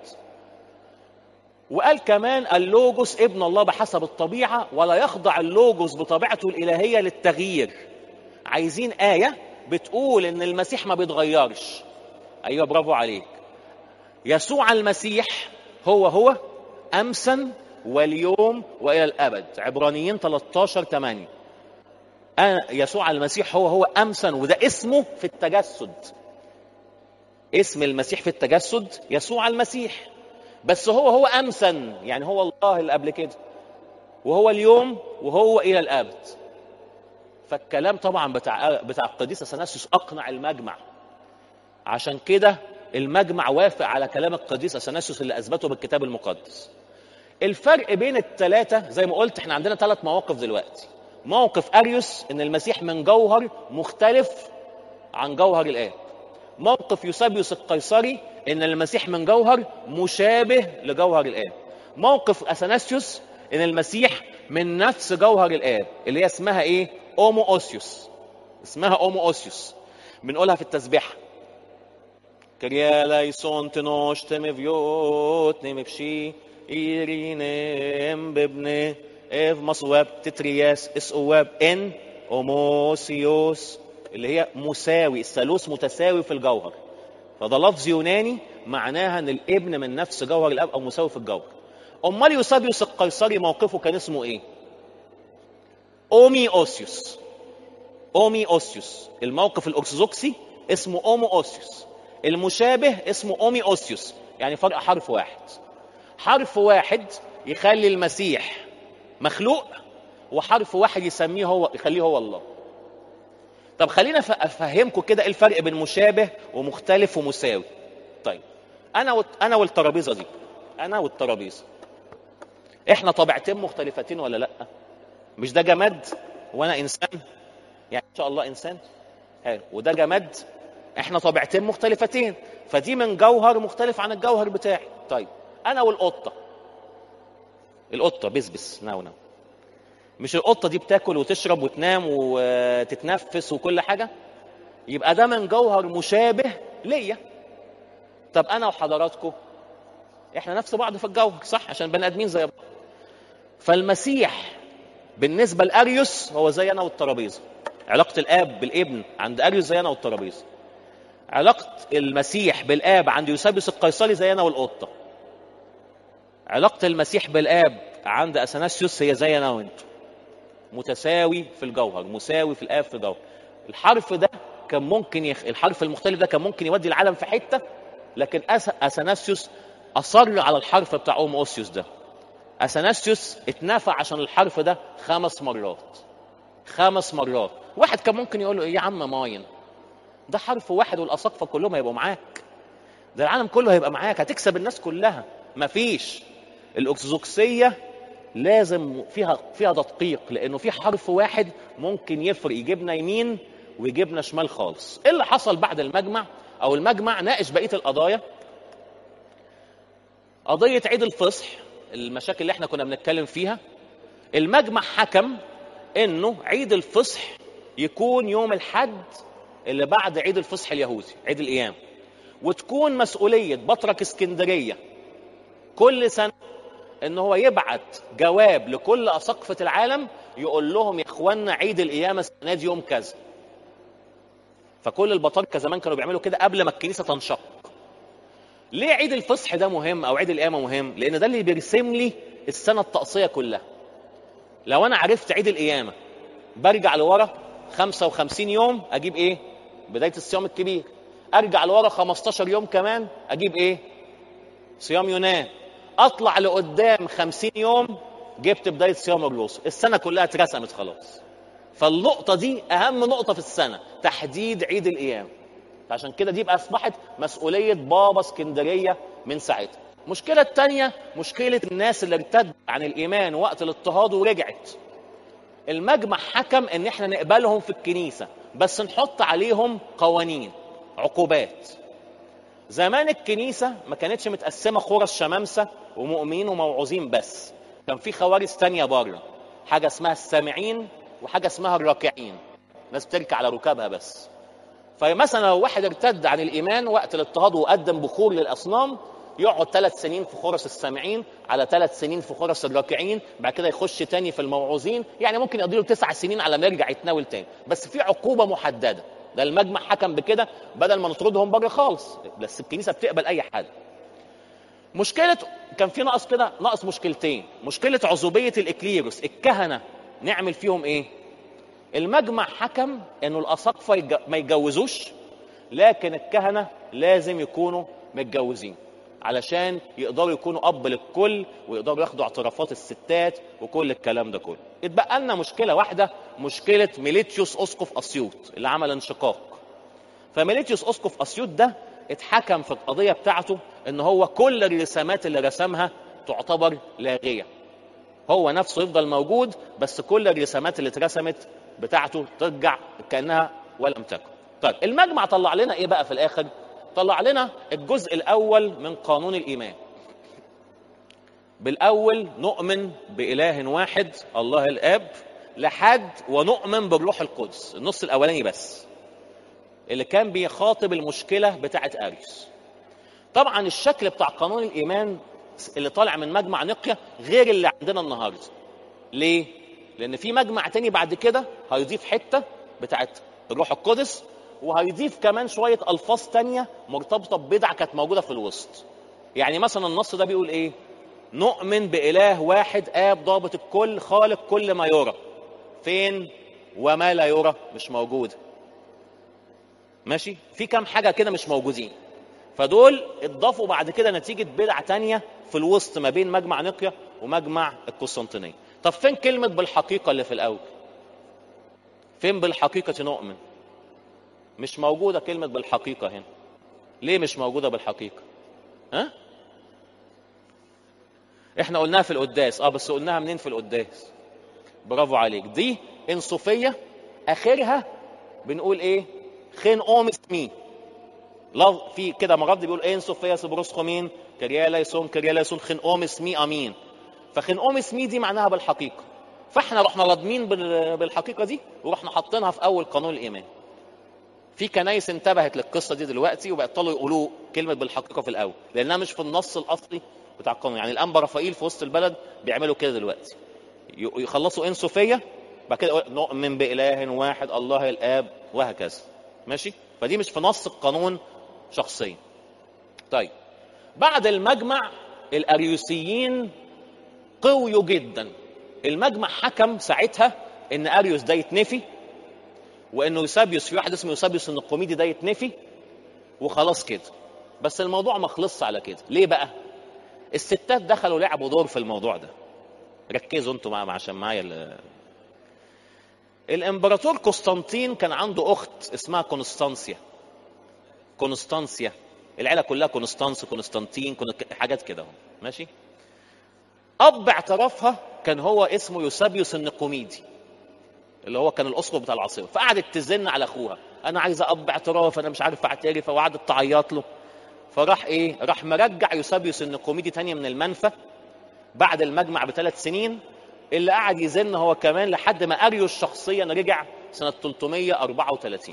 S1: وقال كمان اللوجوس ابن الله بحسب الطبيعة ولا يخضع اللوجوس بطبيعته الإلهية للتغيير عايزين آية بتقول إن المسيح ما بيتغيرش أيوة برافو عليك يسوع المسيح هو هو أمسا واليوم وإلى الأبد عبرانيين 13 8 أنا يسوع المسيح هو هو أمسا وده اسمه في التجسد اسم المسيح في التجسد يسوع المسيح بس هو هو امسا يعني هو الله اللي قبل كده وهو اليوم وهو الى الابد فالكلام طبعا بتاع بتاع القديس اثناسيوس اقنع المجمع عشان كده المجمع وافق على كلام القديس اثناسيوس اللي اثبته بالكتاب المقدس الفرق بين الثلاثه زي ما قلت احنا عندنا ثلاث مواقف دلوقتي موقف اريوس ان المسيح من جوهر مختلف عن جوهر الاب موقف يوسابيوس القيصري ان المسيح من جوهر مشابه لجوهر الاب موقف اثناسيوس ان المسيح من نفس جوهر الاب اللي هي اسمها ايه اومو اوسيوس اسمها اومو اوسيوس بنقولها في التسبيحه كريا ليسون تنوش تمفيوت نمفشي إيرينم ببن إف مصواب تترياس اسقواب إن أوموسيوس اللي هي مساوي الثالوث متساوي في الجوهر فده لفظ يوناني معناها ان الابن من نفس جوهر الاب او مساوي في الجوهر امال يوسابيوس القيصري موقفه كان اسمه ايه اومي اوسيوس اومي اوسيوس الموقف الارثوذكسي اسمه اومو اوسيوس المشابه اسمه اومي اوسيوس يعني فرق حرف واحد حرف واحد يخلي المسيح مخلوق وحرف واحد يسميه هو يخليه هو الله طب خلينا افهمكم كده ايه الفرق بين مشابه ومختلف ومساوي طيب انا وت... انا والترابيزه دي انا والترابيزه احنا طبيعتين مختلفتين ولا لا مش ده جماد وانا انسان يعني ان شاء الله انسان حلو وده جماد احنا طبيعتين مختلفتين فدي من جوهر مختلف عن الجوهر بتاعي طيب انا والقطه القطه بسبس ناو ناو مش القطه دي بتاكل وتشرب وتنام وتتنفس وكل حاجه يبقى ده من جوهر مشابه ليا طب انا وحضراتكم احنا نفس بعض في الجوهر صح عشان بني ادمين زي بعض فالمسيح بالنسبه لاريوس هو زي انا والترابيزه علاقه الاب بالابن عند اريوس زي انا والترابيزه علاقه المسيح بالاب عند يوسابيوس القيصري زي انا والقطه علاقه المسيح بالاب عند اثناسيوس هي زي انا وانتم متساوي في الجوهر مساوي في الاب في الجوهر الحرف ده كان ممكن يخ... الحرف المختلف ده كان ممكن يودي العالم في حته لكن أس... اثناسيوس اصر على الحرف بتاع اوم اوسيوس ده اثناسيوس اتنافى عشان الحرف ده خمس مرات خمس مرات واحد كان ممكن يقول له ايه يا عم ماين ده حرف واحد والاساقفه كلهم هيبقوا معاك ده العالم كله هيبقى معاك هتكسب الناس كلها مفيش الارثوذكسيه لازم فيها فيها تدقيق لانه في حرف واحد ممكن يفرق يجيبنا يمين ويجيبنا شمال خالص ايه اللي حصل بعد المجمع او المجمع ناقش بقيه القضايا قضيه عيد الفصح المشاكل اللي احنا كنا بنتكلم فيها المجمع حكم انه عيد الفصح يكون يوم الحد اللي بعد عيد الفصح اليهودي عيد القيامه وتكون مسؤوليه بطرك اسكندريه كل سنه ان هو يبعت جواب لكل اساقفه العالم يقول لهم يا اخوانا عيد القيامه السنه دي يوم كذا فكل البطاركه زمان كانوا بيعملوا كده قبل ما الكنيسه تنشق ليه عيد الفصح ده مهم او عيد القيامه مهم لان ده اللي بيرسم لي السنه الطقسيه كلها لو انا عرفت عيد القيامه برجع لورا 55 يوم اجيب ايه بدايه الصيام الكبير ارجع لورا 15 يوم كمان اجيب ايه صيام يونان اطلع لقدام 50 يوم جبت بدايه صيام الرسل السنه كلها اترسمت خلاص فالنقطه دي اهم نقطه في السنه تحديد عيد القيامه فعشان كده دي بقى اصبحت مسؤوليه بابا اسكندريه من ساعتها المشكله الثانيه مشكله الناس اللي ارتد عن الايمان وقت الاضطهاد ورجعت المجمع حكم ان احنا نقبلهم في الكنيسه بس نحط عليهم قوانين عقوبات زمان الكنيسه ما كانتش متقسمه خرس شمامسه ومؤمنين وموعوظين بس كان في خوارز تانية بره حاجه اسمها السامعين وحاجه اسمها الراكعين ناس بتركع على ركابها بس فمثلا لو واحد ارتد عن الايمان وقت الاضطهاد وقدم بخور للاصنام يقعد ثلاث سنين في خرس السامعين على ثلاث سنين في خرس الراكعين بعد كده يخش تاني في الموعوظين يعني ممكن يقضي له تسع سنين على ما يرجع يتناول تاني بس في عقوبه محدده ده المجمع حكم بكده بدل ما نطردهم بره خالص بس الكنيسه بتقبل اي حد مشكله كان في ناقص كده ناقص مشكلتين مشكله عزوبيه الاكليروس الكهنه نعمل فيهم ايه المجمع حكم انه الاساقفه يتج... ما يتجوزوش لكن الكهنه لازم يكونوا متجوزين علشان يقدروا يكونوا اب للكل ويقدروا ياخدوا اعترافات الستات وكل الكلام ده كله اتبقى لنا مشكله واحده مشكله ميليتيوس اسقف اسيوط اللي عمل انشقاق فميليتيوس اسقف اسيوط ده اتحكم في القضيه بتاعته ان هو كل الرسامات اللي رسمها تعتبر لاغيه هو نفسه يفضل موجود بس كل الرسامات اللي اترسمت بتاعته ترجع كانها ولم تكن طيب المجمع طلع لنا ايه بقى في الاخر طلع لنا الجزء الاول من قانون الايمان بالاول نؤمن باله واحد الله الاب لحد ونؤمن بالروح القدس النص الاولاني بس اللي كان بيخاطب المشكله بتاعه اريوس طبعا الشكل بتاع قانون الايمان اللي طالع من مجمع نقيا غير اللي عندنا النهارده ليه لان في مجمع تاني بعد كده هيضيف حته بتاعت الروح القدس وهيضيف كمان شويه الفاظ تانية مرتبطه ببدع كانت موجوده في الوسط يعني مثلا النص ده بيقول ايه نؤمن باله واحد اب ضابط الكل خالق كل ما يرى فين وما لا يرى مش موجوده ماشي في كام حاجه كده مش موجودين فدول اتضافوا بعد كده نتيجه بدع تانية في الوسط ما بين مجمع نقيا ومجمع القسطنطينيه طب فين كلمه بالحقيقه اللي في الاول فين بالحقيقه نؤمن مش موجوده كلمه بالحقيقه هنا ليه مش موجوده بالحقيقه ها احنا قلناها في القداس اه بس قلناها منين في القداس برافو عليك دي انصوفيه اخرها بنقول ايه خين اومس مي لو في كده مرات بيقول ايه انصوفيه سبروس خومين كريا ليسون كريا ليسون خين اومس مي امين فخين اومس مي دي معناها بالحقيقه فاحنا رحنا رادمين بال- بالحقيقه دي ورحنا حاطينها في اول قانون الايمان في كنايس انتبهت للقصه دي دلوقتي وبطلوا يقولوا كلمه بالحقيقه في الاول لانها مش في النص الاصلي بتاع القانون يعني الانبا رفائيل في وسط البلد بيعملوا كده دلوقتي ي- يخلصوا ان صوفيه بعد كده يقول نؤمن باله واحد الله الاب وهكذا ماشي فدي مش في نص القانون شخصيا طيب بعد المجمع الاريوسيين قويوا جدا المجمع حكم ساعتها ان اريوس ده يتنفي وانه يوسابيوس في واحد اسمه يوسابيوس النقوميدي ده يتنفي وخلاص كده بس الموضوع ما خلصش على كده ليه بقى الستات دخلوا لعبوا دور في الموضوع ده ركزوا انتوا مع عشان معايا ال- الامبراطور قسطنطين كان عنده اخت اسمها كونستانسيا كونستانسيا العيله كلها كونستانس كونستانتين كون- حاجات كده اهو ماشي اب اعترافها كان هو اسمه يوسابيوس النقوميدي اللي هو كان الاسقف بتاع العاصمه فقعدت تزن على اخوها انا عايزه اب اعتراف انا مش عارف اعترف وقعدت تعيط له فراح ايه راح مرجع يوسابيوس النقوميدي تاني من المنفى بعد المجمع بثلاث سنين اللي قعد يزن هو كمان لحد ما اريوس شخصيا رجع سنه 334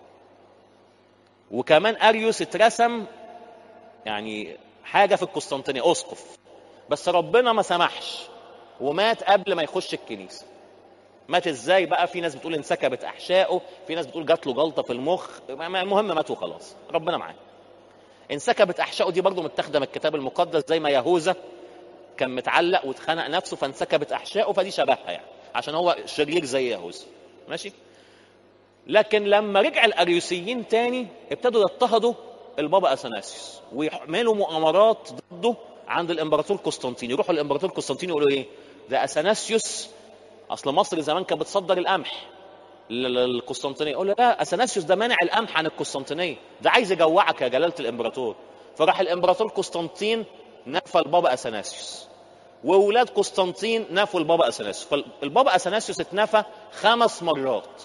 S1: وكمان اريوس اترسم يعني حاجه في القسطنطينيه اسقف بس ربنا ما سمحش ومات قبل ما يخش الكنيسه مات ازاي بقى في ناس بتقول انسكبت احشائه في ناس بتقول جات له جلطه في المخ المهم مات وخلاص ربنا معاه انسكبت احشائه دي برضه متاخده من الكتاب المقدس زي ما يهوذا كان متعلق واتخنق نفسه فانسكبت احشائه فدي شبهها يعني عشان هو شرير زي يهوذا ماشي لكن لما رجع الاريوسيين تاني ابتدوا يضطهدوا البابا اثناسيوس ويعملوا مؤامرات ضده عند الامبراطور قسطنطين يروحوا الامبراطور قسطنطين يقولوا ايه ده اثناسيوس اصل مصر زمان كانت بتصدر القمح لل- للقسطنطينيه يقول له لا اثناسيوس ده مانع القمح عن القسطنطينيه ده عايز يجوعك يا جلاله الامبراطور فراح الامبراطور قسطنطين نفى البابا اثناسيوس واولاد قسطنطين نفوا البابا اثناسيوس فالبابا اثناسيوس اتنفى خمس مرات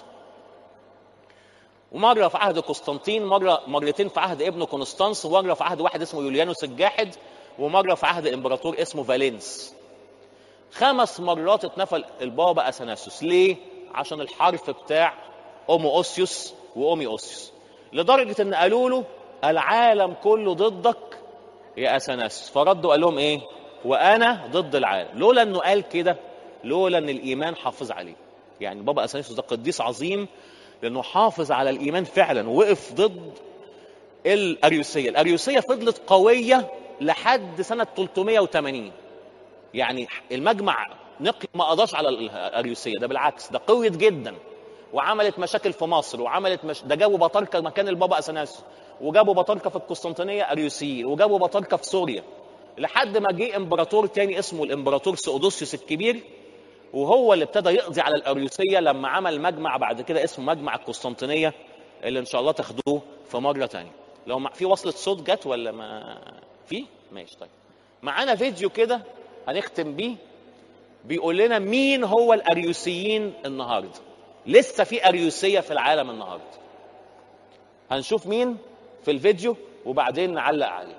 S1: ومره في عهد قسطنطين مره مرتين في عهد ابنه كونستانس ومره في عهد واحد اسمه يوليانوس الجاحد ومره في عهد امبراطور اسمه فالنس خمس مرات اتنفى البابا اثناسيوس ليه عشان الحرف بتاع اومو اوسيوس واومي اوسيوس لدرجه ان قالوا له العالم كله ضدك يا اثناسيوس فردوا قال لهم ايه وانا ضد العالم لولا انه قال كده لولا ان الايمان حافظ عليه يعني بابا اثناسيوس ده قديس عظيم لانه حافظ على الايمان فعلا ووقف ضد الاريوسيه الاريوسيه فضلت قويه لحد سنه 380 يعني المجمع نقي ما قضاش على الاريوسيه ده بالعكس ده قويت جدا وعملت مشاكل في مصر وعملت مش... ده جابوا بطاركه مكان البابا اثناسيوس وجابوا بطاركه في القسطنطينيه اريوسيين وجابوا بطاركه في سوريا لحد ما جه امبراطور تاني اسمه الامبراطور سؤدوسيوس الكبير وهو اللي ابتدى يقضي على الاريوسيه لما عمل مجمع بعد كده اسمه مجمع القسطنطينيه اللي ان شاء الله تاخدوه في مره تانية لو ما في وصلة صوت جت ولا ما في ماشي طيب معانا فيديو كده هنختم بيه بيقول لنا مين هو الاريوسيين النهارده لسه في اريوسيه في العالم النهارده هنشوف مين في الفيديو وبعدين نعلق عليه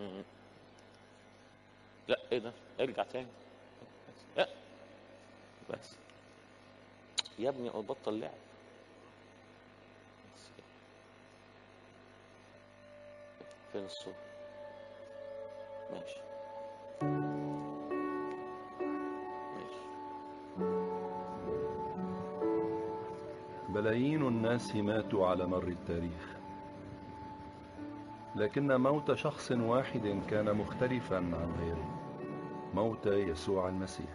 S1: لا ايه ده ارجع تاني لا بس يا ابني بطل لعب بس كده. فين الصوت ماشي ماشي
S2: بلايين الناس ماتوا على مر التاريخ لكن موت شخص واحد كان مختلفا عن غيره موت يسوع المسيح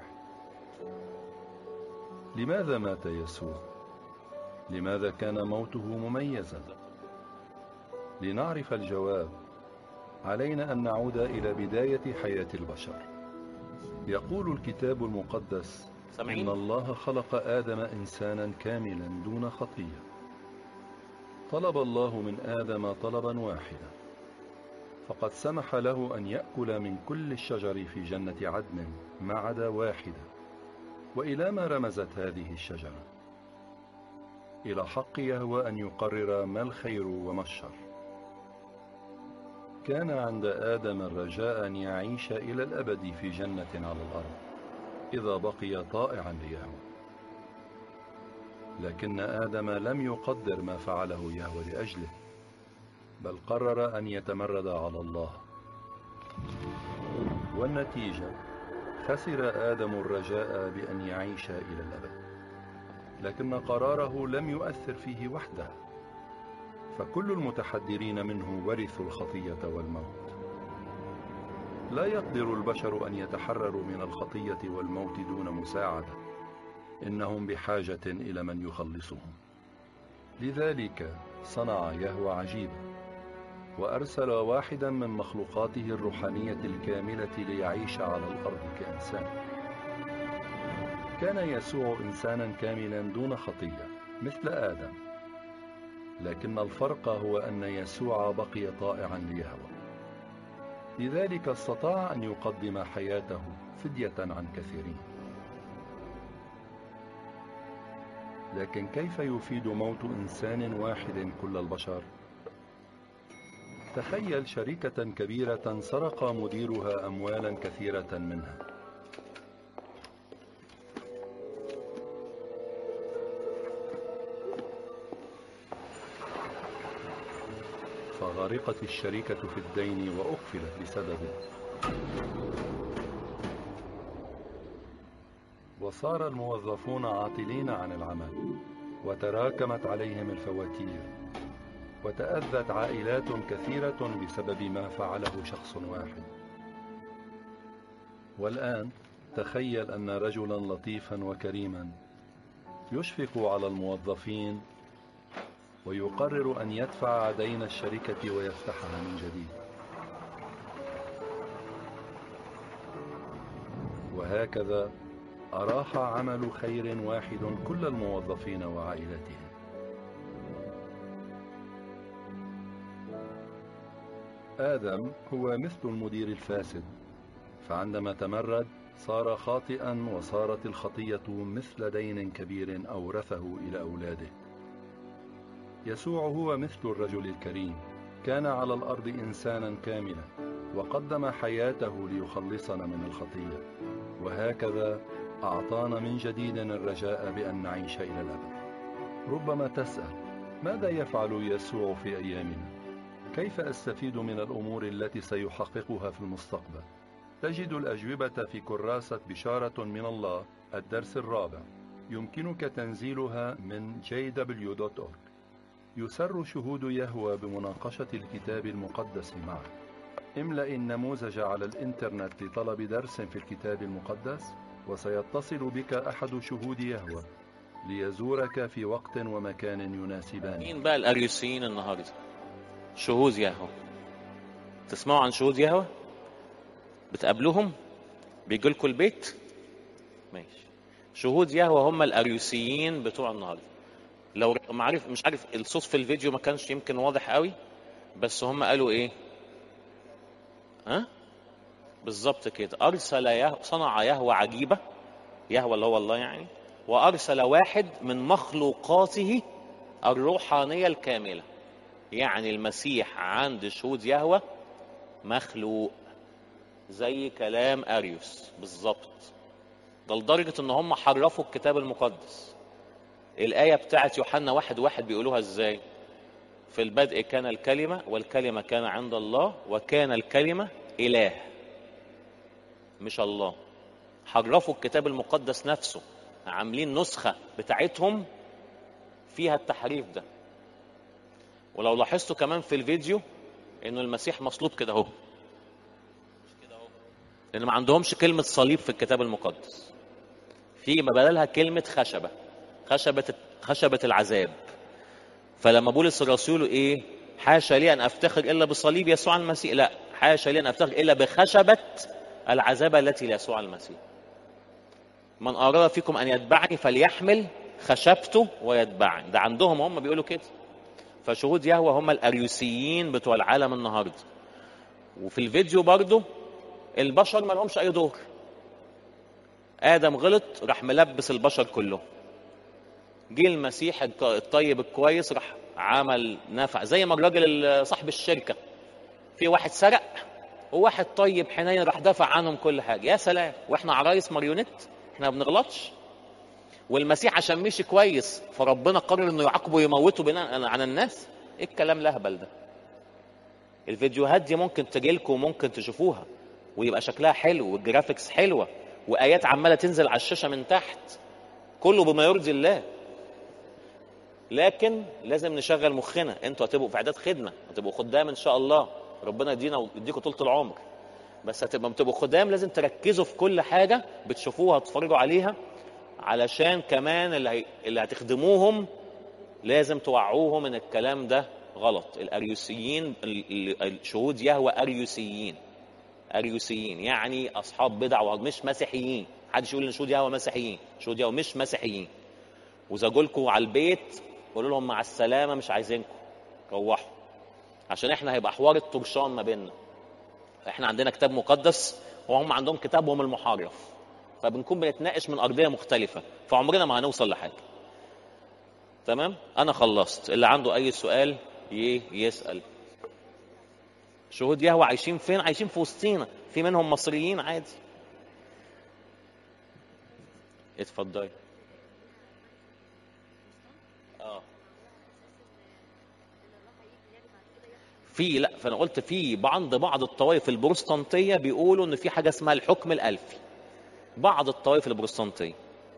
S2: لماذا مات يسوع لماذا كان موته مميزا لنعرف الجواب علينا ان نعود الى بدايه حياه البشر يقول الكتاب المقدس
S1: سامعين
S2: إن الله خلق آدم إنسانا كاملا دون خطية طلب الله من آدم طلبا واحدا فقد سمح له أن يأكل من كل الشجر في جنة عدن ما عدا واحدة وإلى ما رمزت هذه الشجرة إلى حق يهوى أن يقرر ما الخير وما الشر كان عند آدم الرجاء أن يعيش إلى الأبد في جنة على الأرض إذا بقي طائعا ليهوى لكن آدم لم يقدر ما فعله يهوى لأجله بل قرر أن يتمرد على الله والنتيجة خسر آدم الرجاء بأن يعيش إلى الأبد لكن قراره لم يؤثر فيه وحده فكل المتحدرين منه ورثوا الخطية والموت لا يقدر البشر ان يتحرروا من الخطيه والموت دون مساعده انهم بحاجه الى من يخلصهم لذلك صنع يهوى عجيبا وارسل واحدا من مخلوقاته الروحانيه الكامله ليعيش على الارض كانسان كان يسوع انسانا كاملا دون خطيه مثل ادم لكن الفرق هو ان يسوع بقي طائعا ليهوى لذلك استطاع ان يقدم حياته فديه عن كثيرين لكن كيف يفيد موت انسان واحد كل البشر تخيل شركه كبيره سرق مديرها اموالا كثيره منها فغرقت الشركة في الدين وأقفلت بسببه وصار الموظفون عاطلين عن العمل وتراكمت عليهم الفواتير وتأذت عائلات كثيرة بسبب ما فعله شخص واحد والآن تخيل أن رجلا لطيفا وكريما يشفق على الموظفين ويقرر أن يدفع دين الشركة ويفتحها من جديد وهكذا أراح عمل خير واحد كل الموظفين وعائلتهم آدم هو مثل المدير الفاسد فعندما تمرد صار خاطئا وصارت الخطية مثل دين كبير أورثه إلى أولاده يسوع هو مثل الرجل الكريم كان على الارض انسانا كاملا وقدم حياته ليخلصنا من الخطيه وهكذا اعطانا من جديد الرجاء بان نعيش الى الابد ربما تسال ماذا يفعل يسوع في ايامنا كيف استفيد من الامور التي سيحققها في المستقبل تجد الاجوبه في كراسه بشاره من الله الدرس الرابع يمكنك تنزيلها من jw.org يسر شهود يهوى بمناقشة الكتاب المقدس معك. املأ النموذج على الإنترنت لطلب درس في الكتاب المقدس وسيتصل بك أحد شهود يهوى ليزورك في وقت ومكان يناسبان.
S1: مين بقى الأريوسيين النهارده؟ شهود يهوه تسمعوا عن شهود يهوه؟ بتقابلوهم؟ بيجوا لكم البيت؟ ماشي شهود يهوه هم الأريوسيين بتوع النهارده لو معرف مش عارف الصوت في الفيديو ما كانش يمكن واضح قوي بس هم قالوا ايه ها بالظبط كده ارسل يهو صنع يهوى عجيبه يهوى اللي هو الله يعني وارسل واحد من مخلوقاته الروحانيه الكامله يعني المسيح عند شهود يهوى مخلوق زي كلام اريوس بالظبط ده لدرجة ان هم حرفوا الكتاب المقدس الآية بتاعت يوحنا واحد واحد بيقولوها ازاي في البدء كان الكلمة والكلمة كان عند الله وكان الكلمة إله مش الله حرفوا الكتاب المقدس نفسه عاملين نسخة بتاعتهم فيها التحريف ده ولو لاحظتوا كمان في الفيديو انه المسيح مصلوب كده اهو لان ما عندهمش كلمة صليب في الكتاب المقدس في بدلها كلمة خشبة خشبة خشبة العذاب فلما بولس الرسول ايه حاشا لي ان افتخر الا بصليب يسوع المسيح لا حاشا لي ان افتخر الا بخشبة العذاب التي ليسوع المسيح من اراد فيكم ان يتبعني فليحمل خشبته ويتبعني ده عندهم هم بيقولوا كده فشهود يهوى هم الاريوسيين بتوع العالم النهارده وفي الفيديو برضو البشر ما لهمش اي دور ادم غلط راح ملبس البشر كلهم جه المسيح الطيب الكويس راح عمل نفع زي ما الراجل صاحب الشركه في واحد سرق وواحد طيب حنين راح دافع عنهم كل حاجه يا سلام واحنا عرايس ماريونيت احنا ما بنغلطش والمسيح عشان مشي كويس فربنا قرر انه يعاقبه ويموته بناء على الناس ايه الكلام الاهبل ده الفيديوهات دي ممكن تجيلكم وممكن تشوفوها ويبقى شكلها حلو والجرافيكس حلوه وايات عماله تنزل على الشاشه من تحت كله بما يرضي الله لكن لازم نشغل مخنا انتوا هتبقوا في اعداد خدمه هتبقوا خدام ان شاء الله ربنا يدينا ويديكم طول العمر بس هتبقى بتبقوا خدام لازم تركزوا في كل حاجه بتشوفوها تتفرجوا عليها علشان كمان اللي هي... اللي هتخدموهم لازم توعوهم ان الكلام ده غلط الاريوسيين الشهود يهوى اريوسيين اريوسيين يعني اصحاب بدع ومش مسيحيين محدش يقول ان شهود يهوى مسيحيين شهود يهوى مش مسيحيين واذا جولكوا على البيت قولوا لهم مع السلامه مش عايزينكم روحوا عشان احنا هيبقى حوار الطرشان ما بيننا احنا عندنا كتاب مقدس وهم عندهم كتابهم المحرف فبنكون بنتناقش من ارضيه مختلفه فعمرنا ما هنوصل لحاجه تمام انا خلصت اللي عنده اي سؤال ي- يسال شهود يهوى عايشين فين عايشين في وسطينا في منهم مصريين عادي اتفضلي اه في لا فانا قلت في عند بعض الطوائف البروتستانتيه بيقولوا ان في حاجه اسمها الحكم الالفي بعض الطوائف البروتستانتيه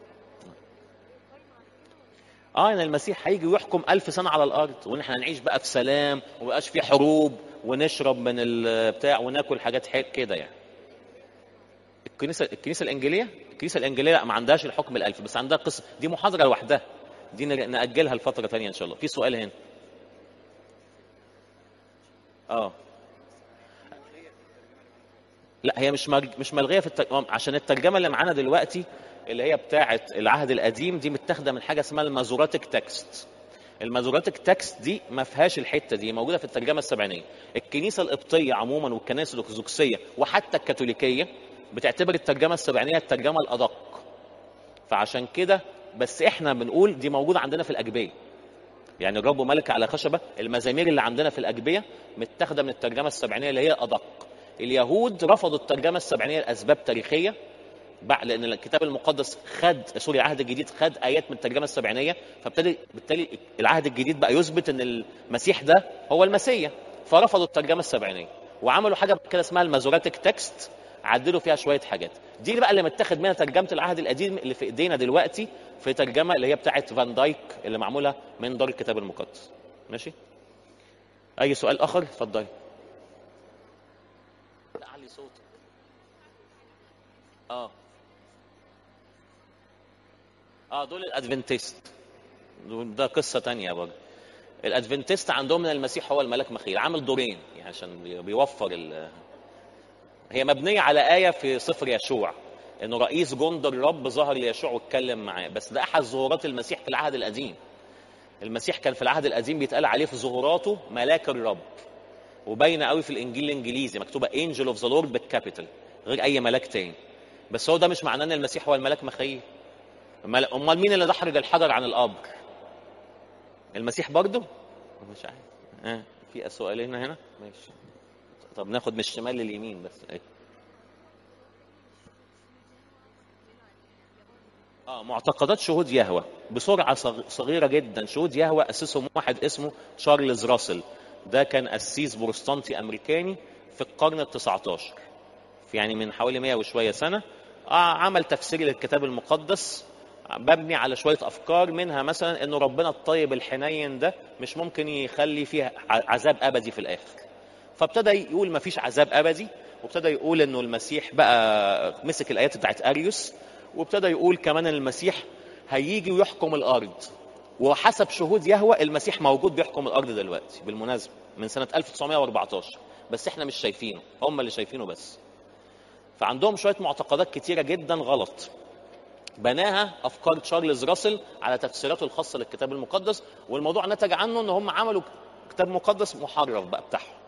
S1: اه ان المسيح هيجي ويحكم ألف سنه على الارض وان احنا هنعيش بقى في سلام ومبقاش في حروب ونشرب من البتاع وناكل حاجات حلوه كده يعني الكنيسه الكنيسه الانجيليه الكنيسه الانجيليه لا ما عندهاش الحكم الالفي بس عندها قصه دي محاضره لوحدها دي ن- ناجلها لفتره ثانيه ان شاء الله في سؤال هنا اه لا هي مش مرج... مش ملغيه في الترجمه عشان الترجمه اللي معانا دلوقتي اللي هي بتاعه العهد القديم دي متاخده من حاجه اسمها المازوراتيك تكست المازوراتيك تكست دي ما فيهاش الحته دي موجوده في الترجمه السبعينيه الكنيسه القبطيه عموما والكنائس الارثوذكسيه وحتى الكاثوليكيه بتعتبر الترجمه السبعينيه الترجمه الادق فعشان كده بس احنا بنقول دي موجوده عندنا في الاجبيه يعني الرب ملك على خشبه المزامير اللي عندنا في الاجبيه متاخده من الترجمه السبعينيه اللي هي ادق اليهود رفضوا الترجمه السبعينيه لاسباب تاريخيه بع- لان الكتاب المقدس خد سوري العهد الجديد خد ايات من الترجمه السبعينيه فابتدي بالتالي العهد الجديد بقى يثبت ان المسيح ده هو المسيح فرفضوا الترجمه السبعينيه وعملوا حاجه كده اسمها المازوراتيك تكست عدلوا فيها شويه حاجات دي بقى اللي متاخد منها ترجمه العهد القديم اللي في ايدينا دلوقتي في ترجمه اللي هي بتاعه فان دايك اللي معموله من دار الكتاب المقدس ماشي اي سؤال اخر اتفضلي لا، علي صوتك اه اه دول الادفنتست دول- ده قصه تانية برضه الادفنتست عندهم ان المسيح هو الملاك مخيل عامل دورين يعني عشان بي- بيوفر ال... هي مبنيه على ايه في سفر يشوع انه رئيس جند الرب ظهر ليشوع واتكلم معاه بس ده احد ظهورات المسيح في العهد القديم المسيح كان في العهد القديم بيتقال عليه في ظهوراته ملاك الرب وباينه قوي في الانجيل الانجليزي مكتوبه انجل اوف ذا لورد بالكابيتال غير اي ملاك تاني بس هو ده مش معناه ان المسيح هو الملاك مخيل أمال أمال مين اللي دحرج الحجر عن القبر المسيح برضه مش عارف آه. في سؤالين هنا ماشي طب ناخد من الشمال لليمين بس ايه اه معتقدات شهود يهوه بسرعه صغ- صغيره جدا شهود يهوه اسسهم واحد اسمه تشارلز راسل ده كان قسيس بروتستانتي امريكاني في القرن ال 19 في يعني من حوالي 100 وشويه سنه آه عمل تفسير للكتاب المقدس مبني على شويه افكار منها مثلا انه ربنا الطيب الحنين ده مش ممكن يخلي فيه ع- عذاب ابدي في الاخر فابتدى يقول ما فيش عذاب ابدي وابتدى يقول انه المسيح بقى مسك الايات بتاعت اريوس وابتدى يقول كمان ان المسيح هيجي ويحكم الارض وحسب شهود يهوه المسيح موجود بيحكم الارض دلوقتي بالمناسبه من سنه 1914 بس احنا مش شايفينه هم اللي شايفينه بس فعندهم شويه معتقدات كتيره جدا غلط بناها افكار تشارلز راسل على تفسيراته الخاصه للكتاب المقدس والموضوع نتج عنه ان هم عملوا كتاب مقدس محرف بقى بتاعهم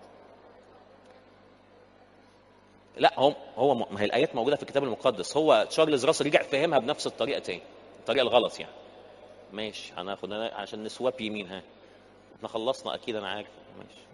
S1: لا هم هو ما هي الايات موجوده في الكتاب المقدس هو تشارلز راسل رجع فهمها بنفس الطريقه تاني الطريقه الغلط يعني ماشي هناخد أنا عشان نسواب يمين ها احنا خلصنا اكيد انا عارف ماشي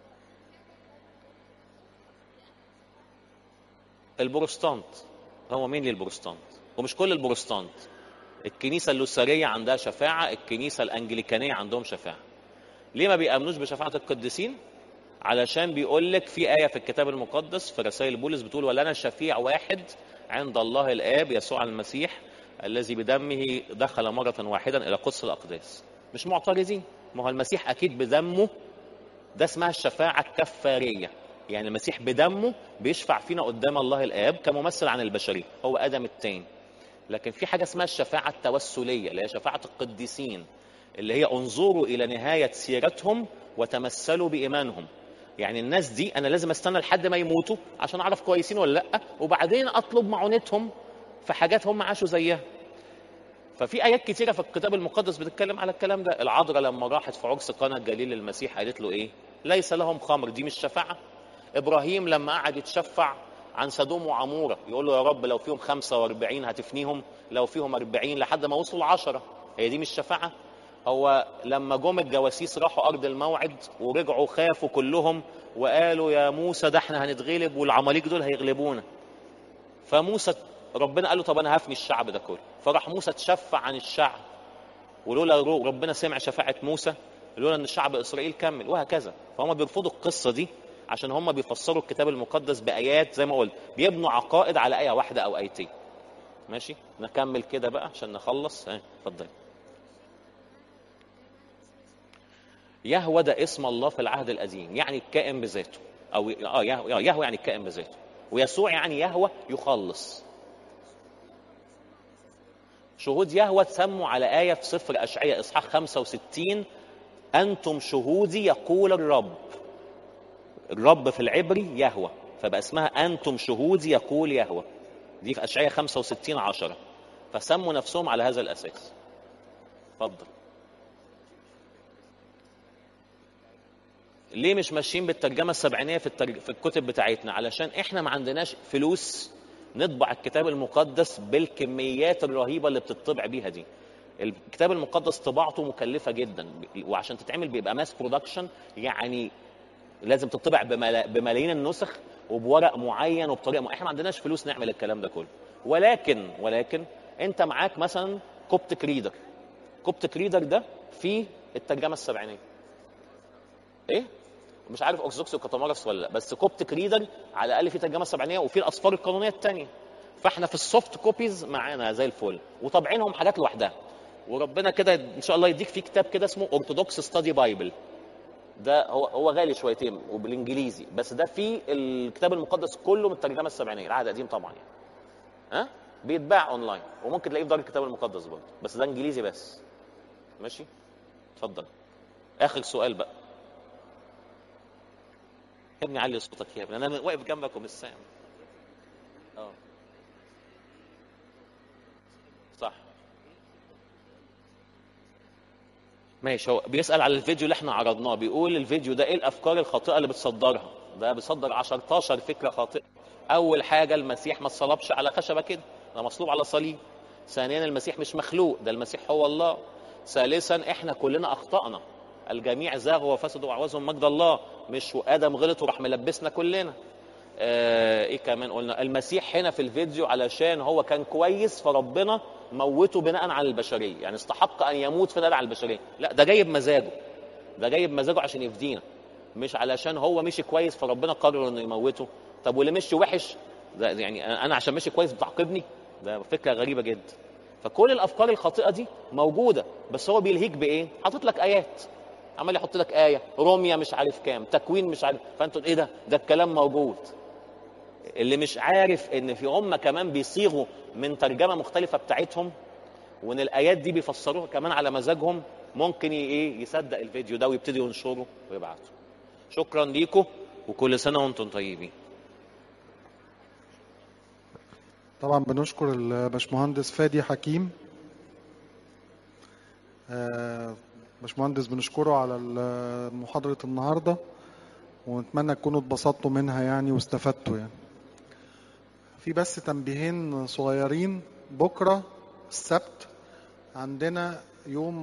S1: البروستانت هو مين للبروستانت ومش كل البروستانت الكنيسه اللوثريه عندها شفاعه الكنيسه الانجليكانيه عندهم شفاعه ليه ما بيامنوش بشفاعه القديسين علشان بيقول لك في آية في الكتاب المقدس في رسائل بولس بتقول ولنا شفيع واحد عند الله الآب يسوع المسيح الذي بدمه دخل مرة واحدا إلى قدس الأقداس مش معترضين ما هو المسيح أكيد بدمه ده اسمها الشفاعة الكفارية يعني المسيح بدمه بيشفع فينا قدام الله الآب كممثل عن البشرية هو آدم التاني لكن في حاجة اسمها الشفاعة التوسلية اللي هي شفاعة القديسين اللي هي انظروا إلى نهاية سيرتهم وتمثلوا بإيمانهم يعني الناس دي انا لازم استنى لحد ما يموتوا عشان اعرف كويسين ولا لا وبعدين اطلب معونتهم في حاجات هم عاشوا زيها ففي ايات كتيره في الكتاب المقدس بتتكلم على الكلام ده العذراء لما راحت في عرس قنا الجليل للمسيح قالت له ايه ليس لهم خمر دي مش شفاعه ابراهيم لما قعد يتشفع عن سدوم وعموره يقول له يا رب لو فيهم 45 هتفنيهم لو فيهم 40 لحد ما وصلوا 10 هي دي مش شفاعه هو لما جم الجواسيس راحوا ارض الموعد ورجعوا خافوا كلهم وقالوا يا موسى ده احنا هنتغلب والعماليق دول هيغلبونا فموسى ربنا قال له طب انا هفني الشعب ده كله فراح موسى تشفع عن الشعب ولولا رو- ربنا سمع شفاعة موسى لولا ان الشعب اسرائيل كمل وهكذا فهم بيرفضوا القصة دي عشان هم بيفسروا الكتاب المقدس بآيات زي ما قلت بيبنوا عقائد على آية واحدة أو آيتين ماشي نكمل كده بقى عشان نخلص ها اتفضل يهوى ده اسم الله في العهد القديم يعني الكائن بذاته او اه يهوى آه، يهوى يعني الكائن بذاته ويسوع يعني يهوى يخلص شهود يهوى تسموا على آية في سفر أشعياء إصحاح 65 أنتم شهودي يقول الرب الرب في العبري يهوى فبقى اسمها أنتم شهودي يقول يهوى دي في أشعياء 65 10 فسموا نفسهم على هذا الأساس اتفضل ليه مش ماشيين بالترجمه السبعينيه في الترج... في الكتب بتاعتنا علشان احنا ما عندناش فلوس نطبع الكتاب المقدس بالكميات الرهيبه اللي بتطبع بيها دي الكتاب المقدس طباعته مكلفه جدا وعشان تتعمل بيبقى ماس برودكشن يعني لازم تطبع بملا... بملايين النسخ وبورق معين وبطريقه معينه احنا ما عندناش فلوس نعمل الكلام ده كله ولكن ولكن انت معاك مثلا كوبتك ريدر كوبتك ريدر ده فيه الترجمه السبعينيه ايه مش عارف ارثوذكس وكتمارس ولا لا بس كوبتك ريدر على الاقل في ترجمه سبعينيه وفي الاصفار القانونيه الثانيه فاحنا في السوفت كوبيز معانا زي الفل وطابعينهم حاجات لوحدها وربنا كده ان شاء الله يديك في كتاب كده اسمه اورثودوكس ستادي بايبل ده هو هو غالي شويتين وبالانجليزي بس ده فيه الكتاب المقدس كله من الترجمه السبعينيه العهد القديم طبعا يعني ها بيتباع اونلاين وممكن تلاقيه في دار الكتاب المقدس برضه بس ده انجليزي بس ماشي اتفضل اخر سؤال بقى يا ابني علي صوتك يا ابني انا واقف جنبك ومش سامع اه صح ماشي هو بيسأل على الفيديو اللي احنا عرضناه بيقول الفيديو ده ايه الافكار الخاطئه اللي بتصدرها ده بيصدر 10 فكره خاطئه اول حاجه المسيح ما اتصلبش على خشبه كده ده مصلوب على صليب ثانيا المسيح مش مخلوق ده المسيح هو الله ثالثا احنا كلنا اخطانا الجميع زاغوا وفسدوا وعوزهم مجد الله مش وادم غلط وراح ملبسنا كلنا آه ايه كمان قلنا المسيح هنا في الفيديو علشان هو كان كويس فربنا موته بناء على البشريه يعني استحق ان يموت فداء على البشريه لا ده جاي بمزاجه ده جاي بمزاجه عشان يفدينا مش علشان هو مشي كويس فربنا قرر انه يموته طب واللي مشي وحش ده يعني انا عشان مشي كويس بتعاقبني ده فكره غريبه جدا فكل الافكار الخاطئه دي موجوده بس هو بيلهيك بايه حاطط لك ايات عمال يحط لك ايه روميا مش عارف كام تكوين مش عارف فانت ايه ده ده الكلام موجود اللي مش عارف ان في هم كمان بيصيغوا من ترجمه مختلفه بتاعتهم وان الايات دي بيفسروها كمان على مزاجهم ممكن ايه يصدق الفيديو ده ويبتدي ينشره ويبعته شكرا ليكم وكل سنه وانتم طيبين
S3: طبعا بنشكر الباشمهندس فادي حكيم آه، باشمهندس بنشكره على ال- محاضرة النهاردة ونتمنى تكونوا اتبسطتوا منها يعني واستفدتوا يعني في بس تنبيهين صغيرين بكرة السبت عندنا يوم